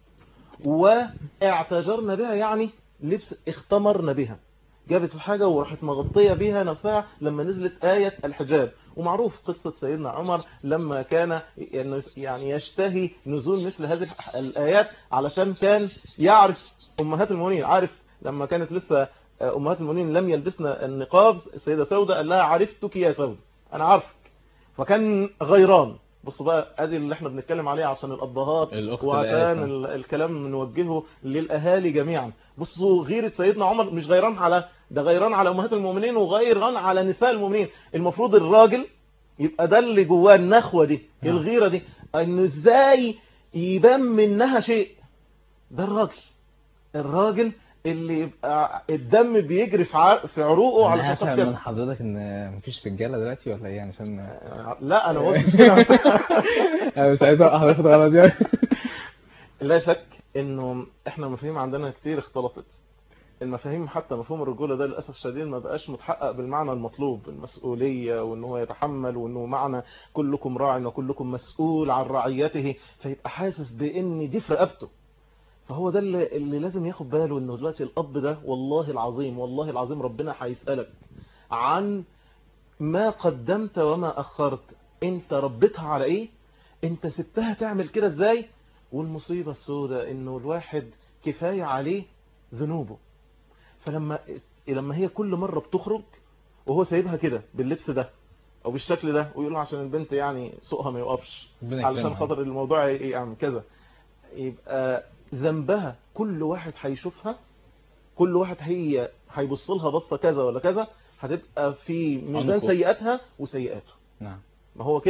واعتجرنا بها يعني لبس اختمرنا بها جابت حاجة وراحت مغطية بها نفسها لما نزلت آية الحجاب ومعروف قصة سيدنا عمر لما كان يعني يشتهي نزول مثل هذه الآيات علشان كان يعرف أمهات المؤمنين عارف لما كانت لسه أمهات المؤمنين لم يلبسن النقاب السيدة سودة قال لها عرفتك يا سودة أنا عارفك فكان غيران بص بقى ادي اللي احنا بنتكلم عليه عشان الابهات الأخت وعشان الآية. ال- الكلام نوجهه للاهالي جميعا بصوا غيرة سيدنا عمر مش غيران على ده غيران على امهات المؤمنين وغيران على نساء المؤمنين المفروض الراجل يبقى ده اللي جواه النخوة دي نعم. الغيرة دي انه ازاي يبان منها شيء ده الراجل الراجل اللي يبقى الدم بيجري في ع- في عروقه على انا خاطر هفهم من كده حضرتك ان مفيش رجاله دلوقتي ولا ايه يعني عشان لا انا ما قلتش كده انا مش عايز اوقع حضرتك غلط يعني لا شك انه احنا مفاهيم عندنا كتير اختلطت المفاهيم حتى مفهوم الرجولة ده للأسف الشديد ما بقاش متحقق بالمعنى المطلوب المسؤولية وان هو يتحمل وانه معنى كلكم راع وكلكم مسؤول عن رعيته فيبقى حاسس بان دي في رقبته فهو ده اللي, اللي لازم ياخد باله انه دلوقتي الاب ده والله العظيم والله العظيم ربنا هيسألك عن ما قدمت وما اخرت انت ربيتها على ايه انت سبتها تعمل كده ازاي والمصيبة السوداء انه الواحد كفاية عليه ذنوبه فلما لما هي كل مرة بتخرج وهو سايبها كده باللبس ده او بالشكل ده ويقول عشان البنت يعني سوقها ما يوقفش ربنا علشان يكرمها. خاطر الموضوع يعمل كذا يبقى ذنبها كل واحد هيشوفها كل واحد هي هيبص لها بصه كذا ولا كذا هتبقى في ميزان عنقه. سيئاتها وسيئاته نعم ما هو كده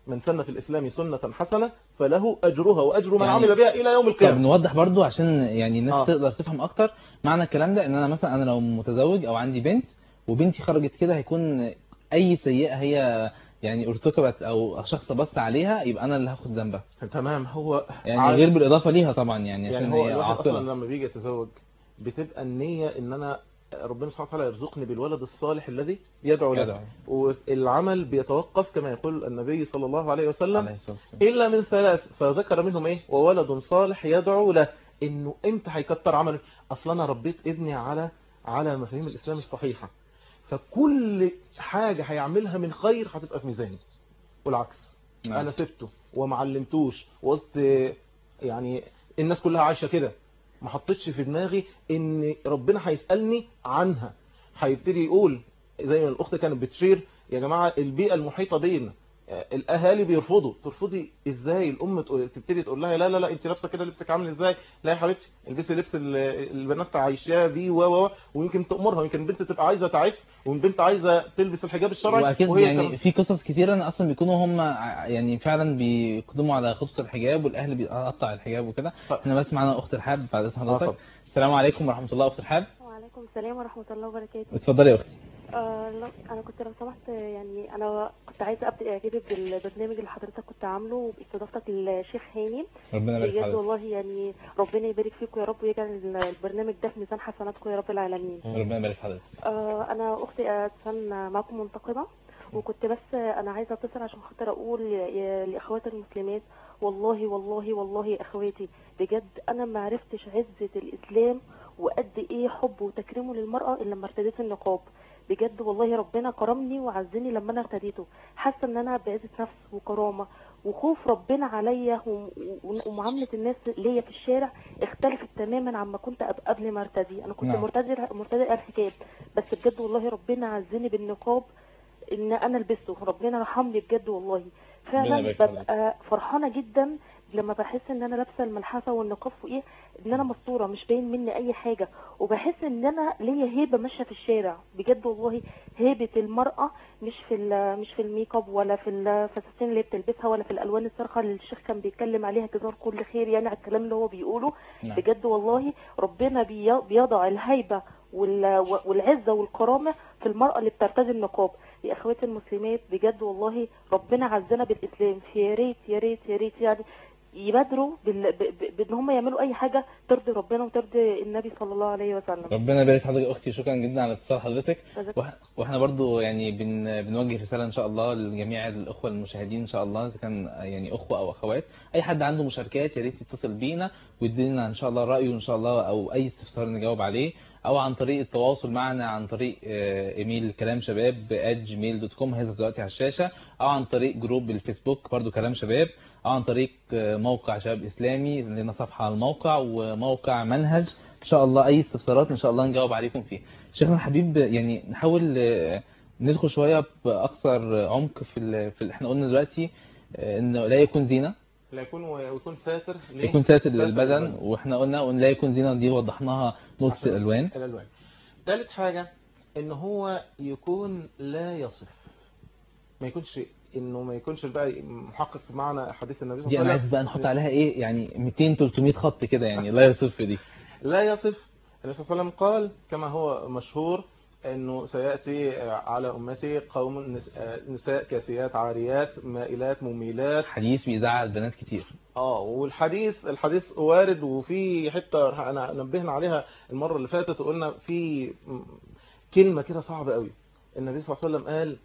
من سن في الإسلام سنة حسنة فله أجرها وأجر من يعني- عمل بها إلى يوم طب القيامة نوضح برضو عشان يعني الناس آه. آه. تقدر تفهم اكتر معنى الكلام ده ان انا مثلا انا لو متزوج او عندي بنت وبنتي خرجت كده هيكون اي سيئة هي يعني ارتكبت او شخص بص عليها يبقى انا اللي هاخد ذنبها تمام هو يعني عاد- غير بالاضافة ليها طبعا يعني, يعني عشان هو هي الواحد عاطلة اصلا لما بيجي يتزوج بتبقى النية ان انا ربنا سبحانه وتعالى يرزقني بالولد الصالح الذي يدعو له يدعو. والعمل بيتوقف كما يقول النبي صلى الله عليه وسلم عليه الصلاة والسلام. الا من ثلاث فذكر منهم ايه وولد صالح يدعو له انه امتى هيكتر عمله اصلا انا ربيت ابني على على مفاهيم الاسلام الصحيحة فكل حاجة هيعملها من خير هتبقى في ميزاني والعكس نعم. انا سبته وما علمتوش وسط يعني الناس كلها عايشه كده ما حطيتش في دماغي ان ربنا هيسالني عنها هيبتدي يقول زي ما الاخت كانت بتشير يا جماعه البيئه المحيطه بينا آه، الاهالي بيرفضوا ترفضي ازاي الام تقول- تبتدي تقول لها لا لا لا انت لابسه كده لبسك عامل ازاي لا يا حبيبتي البسي لبس ال- البنات عايشاه بيه و و ويمكن تامرها ويمكن البنت تبقى عايزه تعف والبنت عايزه تلبس الحجاب الشرعي واكيد وهي يعني كمان- في قصص كتيرة ان اصلا بيكونوا هم ع- يعني فعلا بيقدموا على خطة الحجاب والاهل بيقطع الحجاب وكده احنا بس معانا اخت الحاب بعد اذن حضرتك اتفضل. السلام عليكم ورحمة الله اخت الحاب وعليكم السلام ورحمة الله وبركاته اتفضلي يا اختي آه لا، أنا كنت لو سمحت يعني أنا كنت عايزة أبدأ إعجابي بالبرنامج اللي حضرتك كنت عامله باستضافتك للشيخ هاني ربنا يبارك بجد حضرتك والله يعني ربنا يبارك فيكم يا رب ويجعل البرنامج ده في ميزان حسناتكم يا رب العالمين ربنا يبارك حضرتك آه أنا أختي أسفن معكم منتقبة وكنت بس أنا عايزة أتصل عشان خاطر أقول يا- لأخوات المسلمات والله والله والله يا أخواتي بجد أنا ما عرفتش عزة الإسلام وقد إيه حب وتكريمه للمرأة إلا لما ارتديت النقاب بجد والله ربنا كرمني وعزني لما انا ارتديته حاسه ان انا بعزه نفس وكرامه وخوف ربنا عليا و- و- ومعامله الناس ليا في الشارع اختلفت تماما عما كنت أب- قبل ما ارتدي انا كنت نعم. مرتديه مرتديه الحجاب بس بجد والله ربنا عزني بالنقاب ان انا البسه ربنا رحمني بجد والله فعلا يبارك فيك. ببقى فرحانه جدا لما بحس ان انا لابسه الملحفه والنقاب فوقيه ان انا مستوره مش باين مني اي حاجه وبحس ان انا ليا هيبه ماشيه في الشارع بجد والله هيبه المراه مش في ال- مش في الميك اب ولا في الفساتين اللي بتلبسها ولا في الالوان الصارخه اللي الشيخ كان بيتكلم عليها جزاه كل خير يعني على الكلام اللي هو بيقوله نعم. بجد والله ربنا بي- بيضع الهيبه وال- والعزه والكرامه في المراه اللي بترتدي النقاب يا اخواتي المسلمات بجد والله ربنا عزنا بالاسلام فيا ريت يا ريت يا ريت يعني يبادروا بال- ب- ب- بان هم يعملوا اي حاجه ترضي ربنا وترضي النبي صلى الله عليه وسلم ربنا يبارك حضرتك يا اختي شكرا جدا على اتصال حضرتك جزاك وإح- واحنا برضو يعني بن بنوجه رساله ان شاء الله لجميع الاخوه المشاهدين ان شاء الله اذا كان يعني اخوه او اخوات اي حد عنده مشاركات يا ريت يتصل بينا ويدينا ان شاء الله رايه ان شاء الله او اي استفسار نجاوب عليه او عن طريق التواصل معنا عن طريق آه، ايميل كلام شباب جيميل دوت كوم هذا دلوقتي على الشاشه او عن طريق جروب الفيسبوك برضو كلام شباب او عن طريق آه، موقع شباب اسلامي لنا صفحه على الموقع وموقع منهج ان شاء الله اي استفسارات ان شاء الله نجاوب عليكم فيه شيخنا الحبيب يعني نحاول آه، ندخل شويه باكثر عمق في ال... في ال... احنا قلنا دلوقتي آه، انه لا يكون زينه لا يكون ويكون ساتر ليه؟ يكون ساتر للبدن واحنا قلنا ان لا يكون زينه دي وضحناها نقطه الالوان الالوان ثالث حاجه ان هو يكون لا يصف ما يكونش انه ما يكونش بقى محقق في معنى حديث النبي صلى دي الله انا عليه عايز وسلم بقى نحط عليها ايه يعني 200 300 خط كده يعني لا يصف دي لا يصف النبي صلى الله عليه وسلم قال كما هو مشهور انه سياتي على امتي قوم نس- نساء كاسيات عاريات مائلات مميلات حديث بيزعل البنات كتير اه والحديث الحديث وارد وفي حته انا نبهنا عليها المره اللي فاتت وقلنا في كلمه كده صعبه قوي النبي صلى الله عليه وسلم قال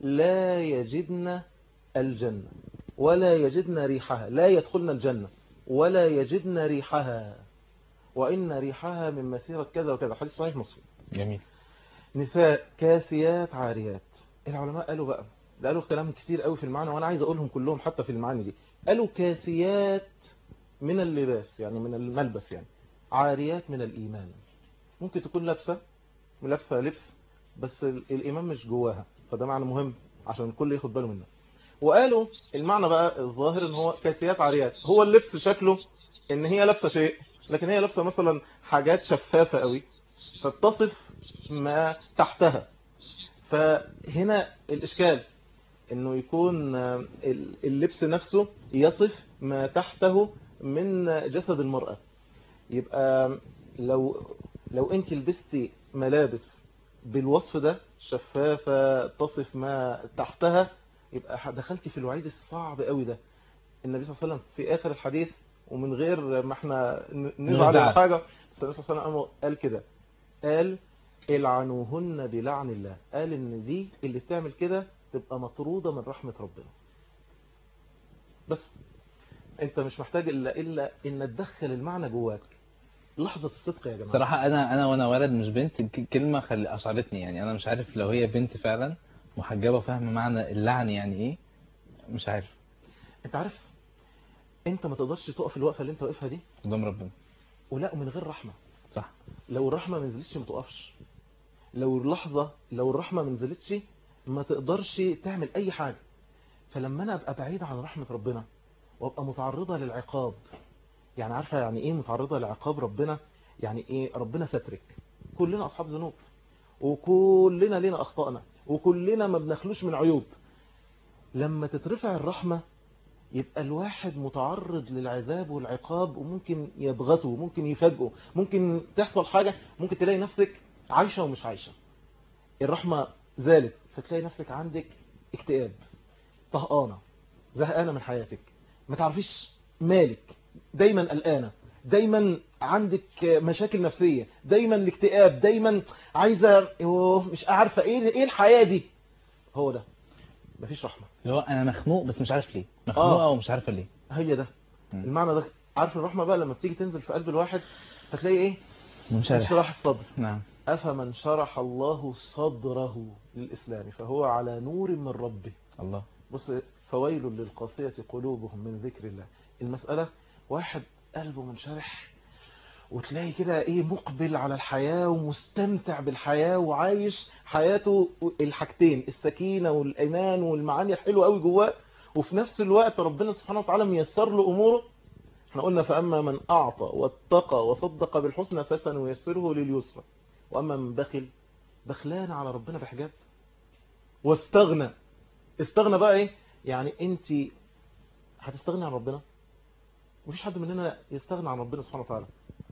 لا يجدن الجنه ولا يجدن ريحها لا يدخلن الجنه ولا يجدن ريحها وان ريحها من مسيره كذا وكذا حديث صحيح مسلم جميل نساء كاسيات عاريات العلماء قالوا بقى ده قالوا كلام كتير قوي في المعنى وانا عايز اقولهم كلهم حتى في المعاني دي قالوا كاسيات من اللباس يعني من الملبس يعني عاريات من الايمان ممكن تكون لابسه لابسه لبس بس ال- الايمان مش جواها فده معنى مهم عشان الكل ياخد باله منه وقالوا المعنى بقى الظاهر ان هو كاسيات عاريات هو اللبس شكله ان هي لابسه شيء لكن هي لابسه مثلا حاجات شفافه قوي فبتصف ما تحتها فهنا الإشكال انه يكون آه، ال- اللبس نفسه يصف ما تحته من جسد المرأة يبقى لو لو انت لبستي ملابس بالوصف ده شفافة تصف ما تحتها يبقى دخلتي في الوعيد الصعب قوي ده النبي صلى الله عليه وسلم في آخر الحديث ومن غير ما احنا ن- نزعل ولا نزعل. حاجة بس النبي صلى الله عليه وسلم قال كده قال العنوهن بلعن الله قال ان دي اللي بتعمل كده تبقى مطرودة من رحمة ربنا بس انت مش محتاج الا الا ان تدخل المعنى جواك لحظة الصدق يا جماعة صراحة أنا أنا وأنا ولد مش بنت ك- كلمة خلي أشعرتني يعني أنا مش عارف لو هي بنت فعلا محجبة وفاهمة معنى اللعن يعني إيه مش عارف انت عارف انت ما تقدرش تقف الوقفة اللي انت واقفها دي قدام ربنا ولا من غير رحمة صح لو الرحمة ما نزلتش ما تقفش لو اللحظة لو الرحمة ما نزلتش ما تقدرش تعمل اي حاجة فلما انا ابقى بعيد عن رحمة ربنا وابقى متعرضة للعقاب يعني عارفة يعني ايه متعرضة لعقاب ربنا يعني ايه ربنا سترك كلنا اصحاب ذنوب وكلنا لنا اخطائنا وكلنا ما بنخلوش من عيوب لما تترفع الرحمة يبقى الواحد متعرض للعذاب والعقاب وممكن يبغته ممكن يفاجئه ممكن تحصل حاجة ممكن تلاقي نفسك عايشة ومش عايشة الرحمة زالت فتلاقي نفسك عندك اكتئاب طهقانة زهقانة من حياتك ما تعرفيش مالك دايما قلقانة دايما عندك مشاكل نفسية دايما الاكتئاب دايما عايزة يوه، مش عارفة ايه ايه الحياة دي هو ده مفيش رحمة اللي هو أنا مخنوق بس مش عارف ليه مخنوقة آه. ومش عارفة ليه هي ده المعنى ده عارف الرحمة بقى لما بتيجي تنزل في قلب الواحد هتلاقي ايه منشرح. انشراح الصدر نعم أفمن شرح الله صدره للإسلام فهو على نور من ربه الله بص فويل للقاسية قلوبهم من ذكر الله المسألة واحد قلبه منشرح وتلاقي كده ايه مقبل على الحياة ومستمتع بالحياة وعايش حياته الحاجتين السكينة والإيمان والمعاني الحلوة قوي جواه وفي نفس الوقت ربنا سبحانه وتعالى ميسر له أموره احنا قلنا فأما من أعطى واتقى وصدق بالحسنى فسنيسره لليسرى وأما من بخل بخلان على ربنا بحجاب واستغنى استغنى بقى ايه يعني انت هتستغني عن ربنا مفيش حد مننا يستغنى عن ربنا سبحانه وتعالى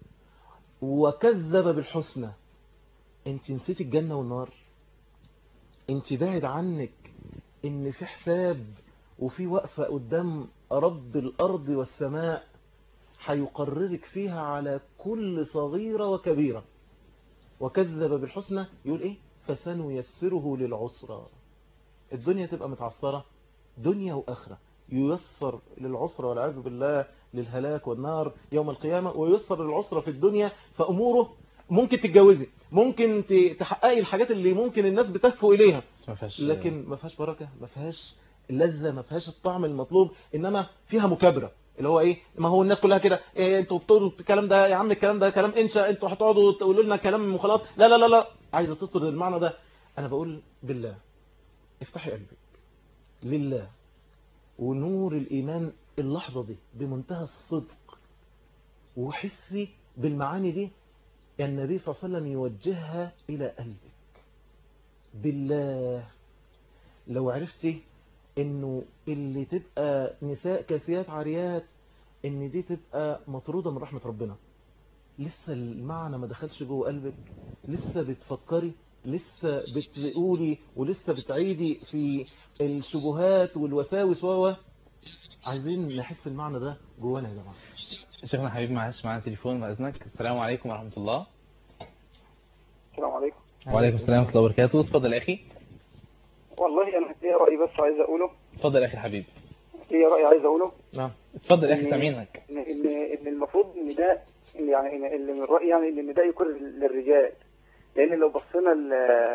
وكذب بالحسنى انت نسيت الجنة والنار انت بعد عنك ان في حساب وفي وقفة قدام رب الارض والسماء هيقررك فيها على كل صغيرة وكبيرة وكذب بالحسنى يقول ايه فسنيسره للعسرى الدنيا تبقى متعصرة دنيا وآخرة ييسر للعسرة والعياذ بالله للهلاك والنار يوم القيامة وييسر للعسرة في الدنيا فأموره ممكن تتجوزي ممكن ت- تحققي الحاجات اللي ممكن الناس بتهفو إليها ما فيهاش لكن ما فيهاش بركة ما فيهاش لذة ما فيهاش الطعم المطلوب إنما فيها مكابرة اللي هو ايه ما هو الناس كلها كده إيه انتوا بتقولوا الكلام ده يا عم الكلام ده كلام انشا انتوا هتقعدوا تقولوا لنا كلام وخلاص لا لا لا لا عايزه تطرد المعنى ده انا بقول بالله افتحي قلبك لله ونور الإيمان اللحظة دي بمنتهى الصدق وحسي بالمعاني دي النبي صلى الله عليه وسلم يوجهها إلى قلبك بالله لو عرفتي انه اللي تبقى نساء كاسيات عاريات ان دي تبقى مطرودة من رحمة ربنا لسه المعنى ما دخلش جوه قلبك لسه بتفكري لسه بتقولي ولسه بتعيدي في الشبهات والوساوس و عايزين نحس المعنى ده جوانا يا جماعه شيخنا حبيب معلش معانا تليفون بإذنك السلام عليكم ورحمة الله السلام عليكم وعليكم السلام ورحمة الله وبركاته اتفضل يا أخي والله انا ليا راي بس عايز اقوله اتفضل يا أخي حبيب ليا راي عايز اقوله نعم اتفضل يا أخي إن- سامعينك ان ان ان المفروض ان ده إن يعني إن اللي من رايي يعني ان ده يكون للرجال لان لو بصينا ل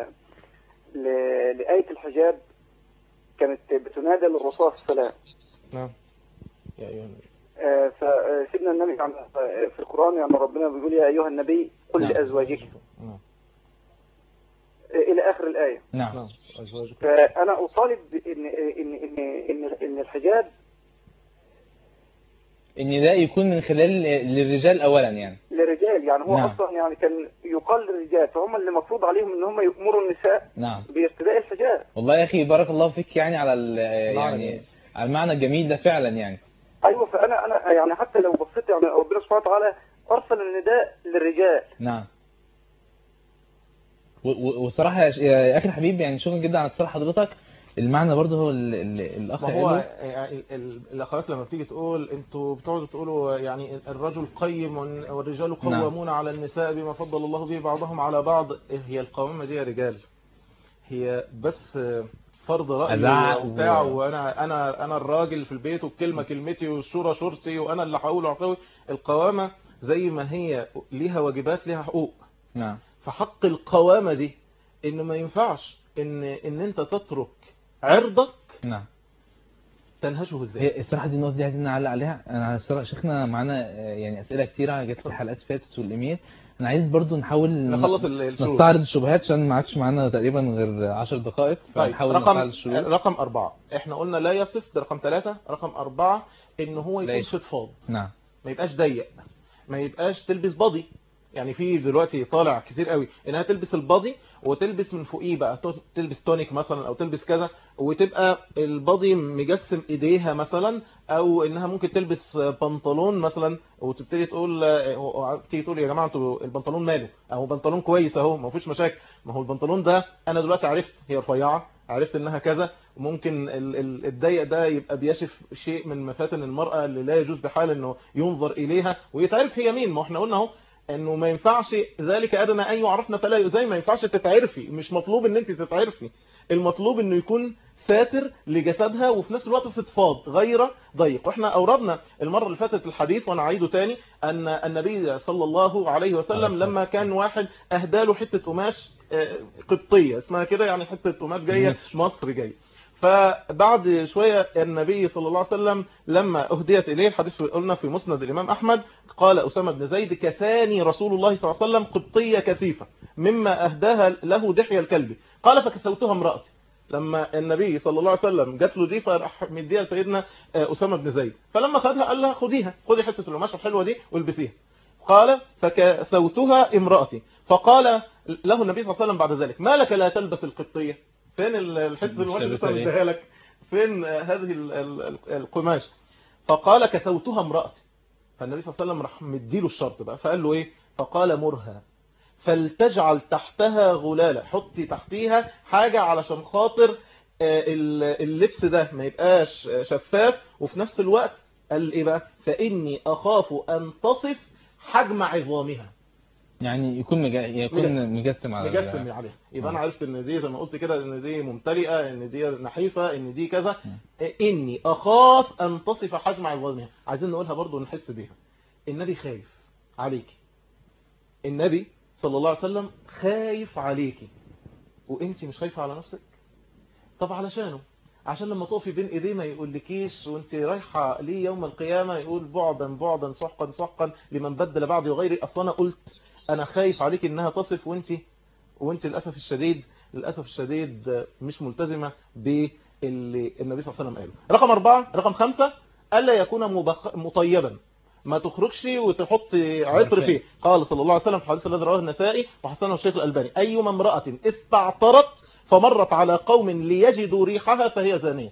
ل- لآية الحجاب كانت بتنادى للرسول صلى الله عليه وسلم نعم يا ايها النبي. آه، فسيدنا النبي يعني آه، في القرآن يعني ربنا بيقول يا أيها النبي قل نعم. لأزواجك نعم آه، إلى آخر الآية نعم نعم ازواجك فأنا أطالب بإن إن إن إن إن الحجاب إن ده يكون من خلال للرجال أولا يعني للرجال يعني هو نعم. اصلا يعني كان يقال للرجال فهم اللي مفروض عليهم ان هم يامروا النساء نعم بارتداء الحجاب والله يا اخي بارك الله فيك يعني على ال- يعني على المعنى الجميل ده فعلا يعني ايوه فانا انا يعني حتى لو بصيت يعني ربنا سبحانه وتعالى ارسل النداء للرجال نعم و- و- والصراحه يا ش- يا اخي الحبيب يعني شكرا جدا على اتصال حضرتك المعنى برضه هو ال- ال- الاخ ما هو قاله يعني ال- ال- الاخوات لما بتيجي تقول انتوا بتقعدوا تقولوا يعني الرجل قيم والرجال نعم. قوامون على النساء بما فضل الله به بعضهم على بعض هي القوامة دي يا رجال هي بس فرض رأي أزعق وبتاع و- وانا انا انا الراجل في البيت والكلمة كلمتي والشورى شورتي وانا اللي هقول وهسوي القوامة زي ما هي ليها واجبات ليها حقوق نعم فحق القوامة دي ان ما ينفعش ان ان انت تترك عرضك نعم تنهشه ازاي هي الصراحه دي النقطه دي عايزين نعلق عليها انا الصراحه شيخنا معانا آه، يعني اسئله كتيره جت في الحلقات فاتت والايميل انا عايز برضو نحاول نخلص ال- الشروط. نستعرض الشبهات عشان ما عادش معانا تقريبا غير 10 دقائق طيب فنحاول رقم نستعرض الشروط رقم أربعة احنا قلنا لا يصف ده رقم ثلاثة رقم أربعة ان هو لا يكون يصف. فضفاض نعم ما يبقاش ضيق ما يبقاش تلبس بادي يعني في دلوقتي طالع كتير قوي انها تلبس البادي وتلبس من فوقيه بقى تو- تلبس تونيك مثلا او تلبس كذا وتبقى البادي مجسم ايديها مثلا او انها ممكن تلبس بنطلون مثلا وتبتدي تقول تيجي تقول يا جماعه انتوا البنطلون ماله اهو بنطلون كويس اهو ما فيش مشاكل ما هو البنطلون ده انا دلوقتي عرفت هي رفيعه عرفت انها كذا ممكن ال- ال- الضيق ده يبقى بيشف شيء من مفاتن المرأة اللي لا يجوز بحال انه ينظر اليها ويتعرف هي مين ما احنا قلنا اهو انه ما ينفعش ذلك ادنى ان يعرفنا فلا يؤذي ما ينفعش تتعرفي مش مطلوب ان انت تتعرفي المطلوب انه يكون ساتر لجسدها وفي نفس الوقت فضفاض غير ضيق واحنا اوردنا المره اللي فاتت الحديث وانا اعيده تاني ان النبي صلى الله عليه وسلم لما كان واحد اهدى له حته قماش آه، قبطيه اسمها كده يعني حته قماش جايه مصر جايه فبعد شوية النبي صلى الله عليه وسلم لما أهديت إليه الحديث في- قلنا في مسند الإمام أحمد قال أسامة بن زيد كثاني رسول الله صلى الله عليه وسلم قبطية كثيفة مما أهداها له دحية الكلب قال فكسوتها امرأتي لما النبي صلى الله عليه وسلم جات له دي فراح مديها لسيدنا آه، أسامة بن زيد فلما خدها قال لها خديها خدي حتة القماش الحلوة دي والبسيها قال فكسوتها امرأتي فقال له النبي صلى الله عليه وسلم بعد ذلك ما لك لا تلبس القبطية فين ال- الحتة القماش اللي لابسها ليه؟ اديها لك فين آه، هذه ال- ال- ال- القماش فقال كسوتها امرأتي فالنبي صلى الله عليه وسلم راح مديله الشرط بقى فقال له ايه فقال مرها فلتجعل تحتها غلالة حطي تحتيها حاجة علشان خاطر آه، ال- اللبس ده ما يبقاش آه، شفاف وفي نفس الوقت قال ايه بقى فإني أخاف أن تصف حجم عظامها يعني يكون مجا... يكون مجسم على ال- مجسم عليها يبقى انا عرفت ان دي زي ما قلت كده ان دي ممتلئه ان دي نحيفه ان دي كذا اني اخاف ان تصف حجم عظامها عايزين نقولها برضو ونحس بيها النبي خايف عليكي النبي صلى الله عليه وسلم خايف عليكي وانت مش خايفه على نفسك طب علشانه عشان لما تقفي بين ايديه ما يقولكيش وانت رايحه ليه يوم القيامه يقول بعدا بعدا سحقا سحقا لمن بدل بعدي وغيري اصلا انا قلت انا خايف عليك انها تصف وانت وانت للاسف الشديد للاسف الشديد مش ملتزمه باللي النبي صلى الله عليه وسلم قاله رقم أربعة رقم خمسة الا يكون مبخ... مطيبا ما تخرجش وتحط عطر فيه قال صلى الله عليه وسلم في الحديث الذي رواه النسائي وحسنه الشيخ الألباني أيما امرأة استعطرت فمرت على قوم ليجدوا ريحها فهي زانية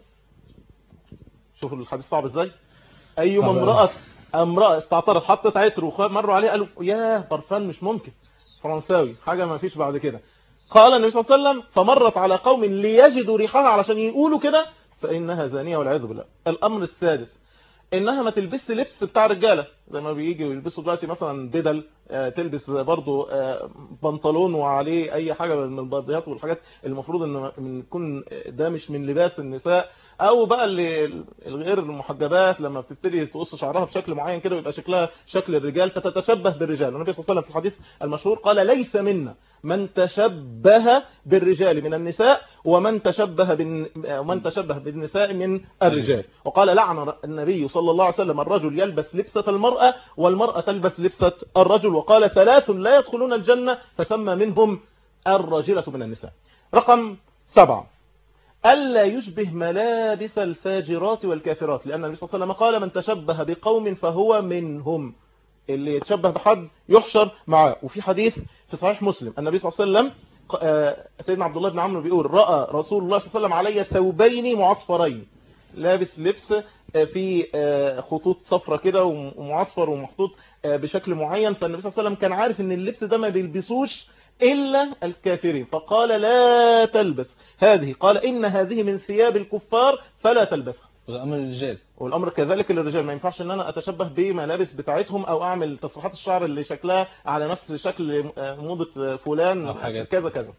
شوفوا الحديث صعب ازاي أيما صعب امرأة امرأة استعطرت حطت عطر ومروا عليها قالوا ياه برفان مش ممكن فرنساوي حاجة ما فيش بعد كده قال النبي صلى الله عليه وسلم فمرت على قوم ليجدوا ريحها علشان يقولوا كده فإنها زانية والعياذ بالله الأمر السادس انها ما تلبسش لبس بتاع رجاله زي ما بييجوا يلبسوا دلوقتي مثلا بدل آه، تلبس برضو آه، بنطلون وعليه اي حاجه من الباديات والحاجات المفروض ان من يكون ده مش من لباس النساء او بقى اللي الغير المحجبات لما بتبتدي تقص شعرها بشكل معين كده ويبقى شكلها شكل الرجال فتتشبه بالرجال النبي صلى الله عليه وسلم في الحديث المشهور قال ليس منا من تشبه بالرجال من النساء ومن تشبه بال... ومن تشبه بالنساء من الرجال وقال لعن النبي صلى الله عليه وسلم الرجل يلبس لبسة المرأة والمرأة تلبس لبسة الرجل وقال ثلاث لا يدخلون الجنة فسمى منهم الراجلة من النساء رقم سبعة ألا يشبه ملابس الفاجرات والكافرات لأن النبي صلى الله عليه وسلم قال من تشبه بقوم فهو منهم اللي يتشبه بحد يحشر معاه وفي حديث في صحيح مسلم النبي صلى الله عليه وسلم ق- آه، سيدنا عبد الله بن عمرو بيقول رأى رسول الله صلى الله عليه وسلم علي ثوبين معصفرين لابس لبس آه، فيه آه، خطوط صفرة كده وم- ومعصفر ومحطوط آه، بشكل معين فالنبي صلى الله عليه وسلم كان عارف ان اللبس ده ما بيلبسوش إلا الكافرين فقال لا تلبس هذه قال إن هذه من ثياب الكفار فلا تلبسها والأمر للرجال والأمر كذلك للرجال ما ينفعش ان انا اتشبه بملابس بتاعتهم او اعمل تصريحات الشعر اللي شكلها على نفس شكل آه، موضة آه، فلان أو حاجات. كذا كذا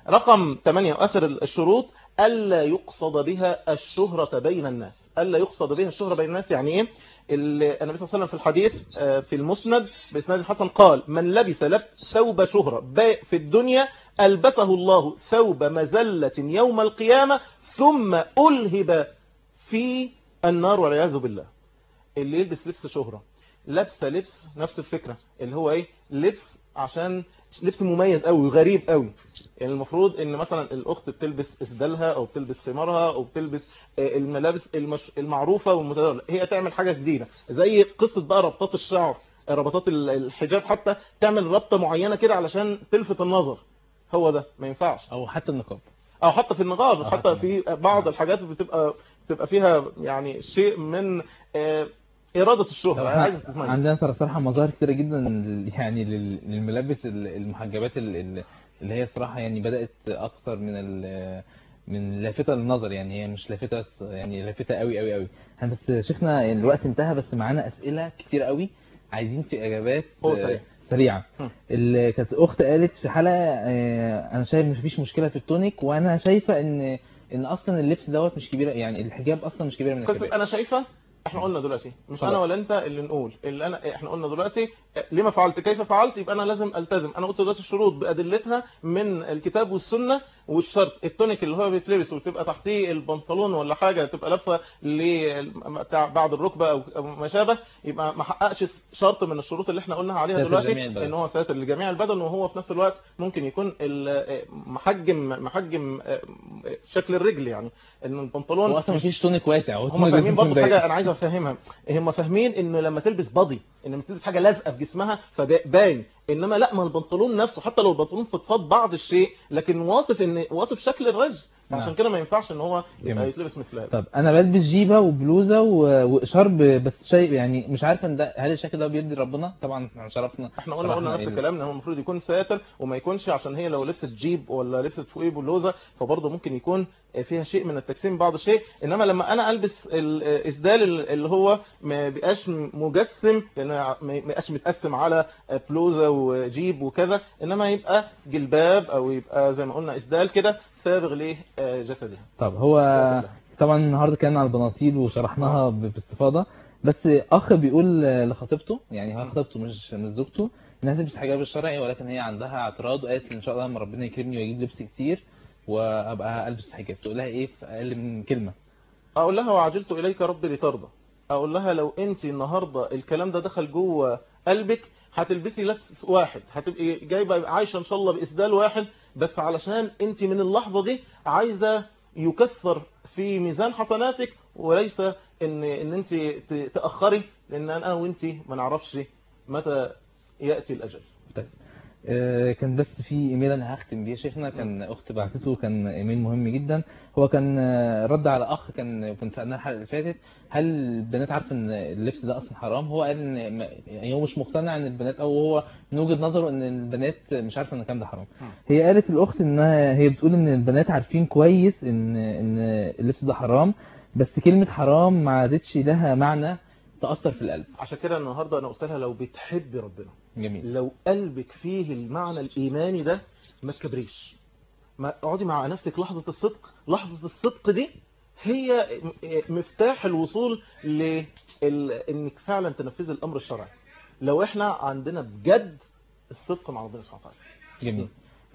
رقم 8 وآخر الشروط ألا يقصد بها الشهرة بين الناس ألا يقصد بها الشهرة بين الناس يعني إيه ال- النبي صلى الله عليه وسلم في الحديث آه، في المسند بإسناد الحسن قال من لبس لب ثوب شهرة ب- في الدنيا ألبسه الله ثوب مزلة يوم القيامة ثم ألهب في النار والعياذ بالله اللي يلبس لبس شهرة لابسه لبس نفس الفكرة اللي هو ايه لبس عشان لبس مميز قوي وغريب قوي يعني المفروض ان مثلا الاخت بتلبس اسدالها او بتلبس خمارها او بتلبس آه، الملابس المش... المعروفة والمتداولة هي تعمل حاجة جديدة زي قصة بقى ربطات الشعر ربطات ال- الحجاب حتى تعمل ربطة معينة كده علشان تلفت النظر هو ده ما ينفعش او حتى النقاب او حتى في النقاب أو حتى حتى في بعض الحاجات بتبقى بتبقى فيها يعني شيء من آه، إرادة الشهرة طب عايز احنا تتميز عندنا ترى صراحة مظاهر كتيرة جدا لل- يعني لل- للملابس ال- المحجبات ال- ال- اللي هي صراحة يعني بدأت أكثر من ال من لافتة للنظر يعني هي مش لافتة بس يعني لافتة قوي قوي قوي احنا بس شيخنا يعني الوقت انتهى بس معانا أسئلة كتير قوي عايزين في إجابات هو آه، سريع. سريعة هم. اللي كانت أخت قالت في حلقة آه، أنا شايف مفيش مشكلة في التونيك وأنا شايفة إن إن أصلا اللبس دوت مش كبيرة يعني الحجاب أصلا مش كبيرة من قصة الكبائر انا شايفة احنا قلنا دلوقتي مش خلاص. انا ولا انت اللي نقول اللي انا احنا قلنا دلوقتي لما فعلت كيف فعلت يبقى انا لازم التزم انا قلت دلوقتي الشروط بادلتها من الكتاب والسنه والشرط التونيك اللي هو بيتلبس وتبقى تحتيه البنطلون ولا حاجه تبقى لابسه ل- بتاع بعد الركبه او أو ما شابه يبقى ما حققش شرط من الشروط اللي احنا قلنا عليها ساتر دلوقتي لجميع البدن. ان هو ساتر لجميع البدن وهو في نفس الوقت ممكن يكون ال- محجم محجم شكل الرجل يعني ان البنطلون هو أصلا مفيش تونيك واسع هو هم تونيك فاهمين بيكون برضه ضيق. حاجه انا عايز افهمها هم فاهمين انه لما تلبس بادي ان لما تلبس حاجه لازقه في جسمها فباين انما لا ما البنطلون نفسه حتى لو البنطلون فضفاض بعض الشيء لكن واصف ان واصف شكل الرجل عشان نعم. كده ما ينفعش ان هو يبقى جميل. يتلبس مثل هذا طب انا بلبس جيبه وبلوزه و- وشرب بس شيء يعني مش عارف ان ده هل الشكل ده بيرضي ربنا طبعا احنا شرفنا احنا قلنا قلنا نفس الكلام ان هو المفروض يكون ساتر وما يكونش عشان هي لو لبست جيب ولا لبست فوقيه بلوزه فبرضه ممكن يكون فيها شيء من التجسيم بعض الشيء انما لما انا البس الاسدال اللي هو ما بيبقاش مجسم لان ما بيبقاش متقسم على بلوزه وجيب وكذا انما يبقى جلباب او يبقى زي ما قلنا اسدال كده سابغ لجسدها طب هو طبعا النهارده كان على البناطيل وشرحناها ب- باستفاضه بس اخ بيقول لخطيبته يعني هو خطيبته مش مش زوجته انها تلبس حجاب الشرعي ولكن هي عندها اعتراض وقالت ان شاء الله لما ربنا يكرمني واجيب لبس كتير وابقى البس حجاب تقول لها ايه في اقل من كلمه اقول لها وعجلت اليك ربي لترضى اقول لها لو انت النهارده الكلام ده دخل جوه قلبك هتلبسي لبس واحد هتبقي جايبه عايشه ان شاء الله باسدال واحد بس علشان انت من اللحظه دي عايزه يكثر في ميزان حسناتك وليس ان ان انت ت- تاخري لان انا وانت ما نعرفش متى ياتي الاجل طيب آه، كان بس في ايميل انا هختم بيه شيخنا كان اخت بعتته كان ايميل مهم جدا هو كان آه، رد على اخ كان كنت سالناه الحلقه اللي فاتت هل البنات عارفه ان اللبس ده اصلا حرام هو قال ان ما- يعني هو مش مقتنع ان البنات او هو من وجهه نظره ان البنات مش عارفه ان الكلام ده حرام هي قالت الاخت انها هي بتقول ان البنات عارفين كويس ان ان اللبس ده حرام بس كلمه حرام ما عادتش لها معنى تاثر في القلب عشان كده النهارده انا قلت لها لو بتحبي ربنا جميل لو قلبك فيه المعنى الايماني ده ما تكبريش ما اقعدي مع نفسك لحظة الصدق لحظة الصدق دي هي م- مفتاح الوصول ل انك فعلا تنفذي الامر الشرعي لو احنا عندنا بجد الصدق مع ربنا سبحانه وتعالى جميل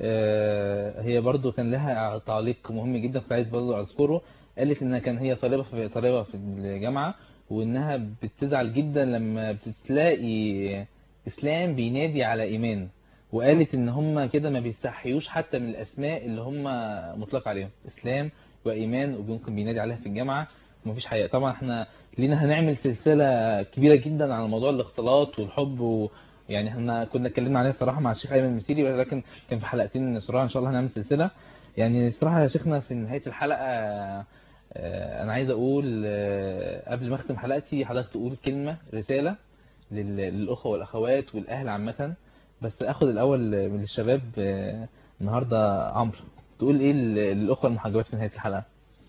آه، هي برضو كان لها تعليق مهم جدا كنت عايز برضو اذكره قالت انها كان هي طالبه في طالبه في الجامعه وانها بتزعل جدا لما بتلاقي اسلام بينادي على ايمان وقالت ان هم كده ما بيستحيوش حتى من الاسماء اللي هم مطلق عليهم اسلام وايمان وممكن بينادي عليها في الجامعه ومفيش حقيقة طبعا احنا لينا هنعمل سلسلة كبيرة جدا عن موضوع الاختلاط والحب و... يعني احنا كنا اتكلمنا عليه الصراحة مع الشيخ أيمن المسيري ولكن كان في حلقتين صراحة إن شاء الله هنعمل سلسلة يعني الصراحة يا شيخنا في نهاية الحلقة آه، أنا عايز أقول آه، قبل ما أختم حلقتي حضرتك تقول كلمة رسالة لل- للأخوة والأخوات والأهل عامة بس أخد الأول من الشباب آه، النهاردة عمرو تقول إيه لل- للأخوة المحجبات في نهاية الحلقة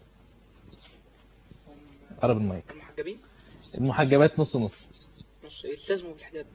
قرب المايك محجبين المحجبات نص نص مش يلتزموا بالحجاب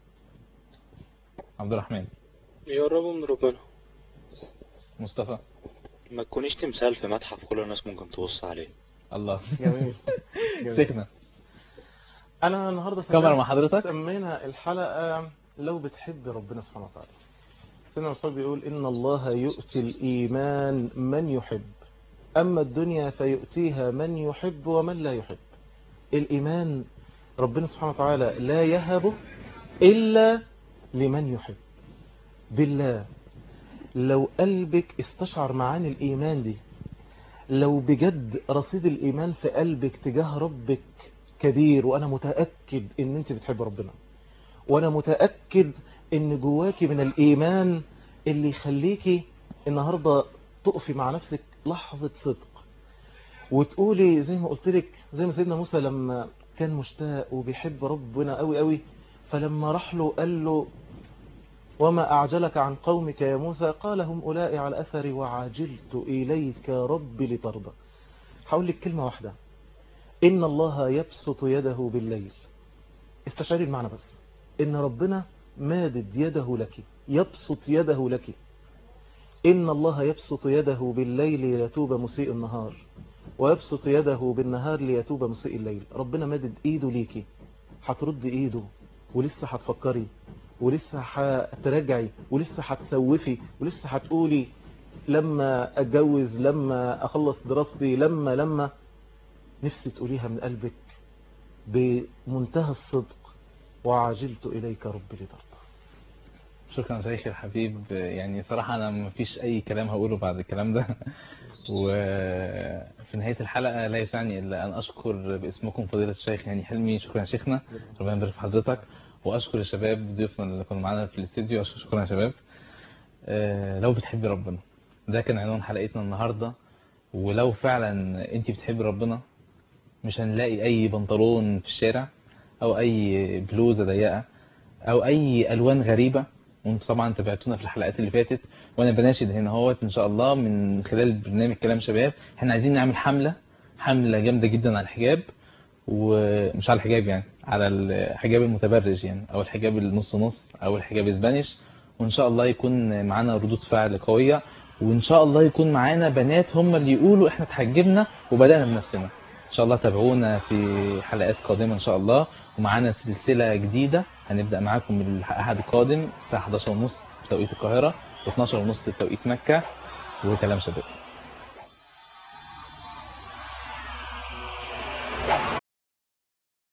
عبد الرحمن يقربوا من ربنا مصطفى ما تكونيش تمثال في متحف كل الناس ممكن تبص عليه الله جميل جميل. شيخنا انا النهارده كاميرا سمينا- مع حضرتك. سمينا الحلقه لو بتحب ربنا سبحانه وتعالى سيدنا الرسول بيقول ان الله يؤتي الايمان من يحب اما الدنيا فيؤتيها من يحب ومن لا يحب الايمان ربنا سبحانه وتعالى لا يهبه الا لمن يحب بالله لو قلبك استشعر معاني الايمان دي لو بجد رصيد الإيمان في قلبك تجاه ربك كبير وأنا متأكد إن أنت بتحب ربنا وأنا متأكد إن جواكي من الإيمان اللي يخليكي النهاردة تقفي مع نفسك لحظة صدق وتقولي زي ما قلت لك زي ما سيدنا موسى لما كان مشتاق وبيحب ربنا قوي قوي فلما راح له قال له وما أعجلك عن قومك يا موسى قال هم أولئك على أثري وعجلت إليك ربي لترضى هقول لك كلمة واحدة إن الله يبسط يده بالليل استشعري المعنى بس إن ربنا مادد يده لك يبسط يده لك إن الله يبسط يده بالليل ليتوب مسيء النهار ويبسط يده بالنهار ليتوب مسيء الليل ربنا مادد إيده ليكي هترد إيده ولسه هتفكري ولسه هتراجعي ولسه هتسوفي ولسه هتقولي لما اتجوز لما اخلص دراستي لما لما نفسي تقوليها من قلبك بمنتهى الصدق وعجلت اليك ربي لترضى شكرا شيخي الحبيب يعني صراحة أنا مفيش أي كلام هقوله بعد الكلام ده وفي نهاية الحلقة لا يسعني إلا أن أشكر باسمكم فضيلة الشيخ يعني حلمي شكرا يا شيخنا ربنا يبارك في حضرتك وأشكر الشباب ضيوفنا اللي كانوا معانا في الاستديو شكرا يا شباب آه، لو بتحبي ربنا ده كان عنوان حلقتنا النهاردة ولو فعلا انت بتحبي ربنا مش هنلاقي أي بنطلون في الشارع أو أي بلوزة ضيقة أو أي ألوان غريبة وانتم طبعا تابعتونا في الحلقات اللي فاتت وانا بناشد هنا اهوت ان شاء الله من خلال برنامج كلام شباب احنا عايزين نعمل حملة حملة جامدة جدا على الحجاب ومش على الحجاب يعني على الحجاب المتبرج يعني او الحجاب النص نص او الحجاب اسبانيش وان شاء الله يكون معانا ردود فعل قوية وان شاء الله يكون معانا بنات هم اللي يقولوا احنا اتحجبنا وبدأنا بنفسنا ان شاء الله تابعونا في حلقات قادمة ان شاء الله ومعانا سلسلة جديدة هنبدأ معاكم الأحد القادم الساعة 11:30 في توقيت القاهرة و12:30 في توقيت مكة وكلام شباب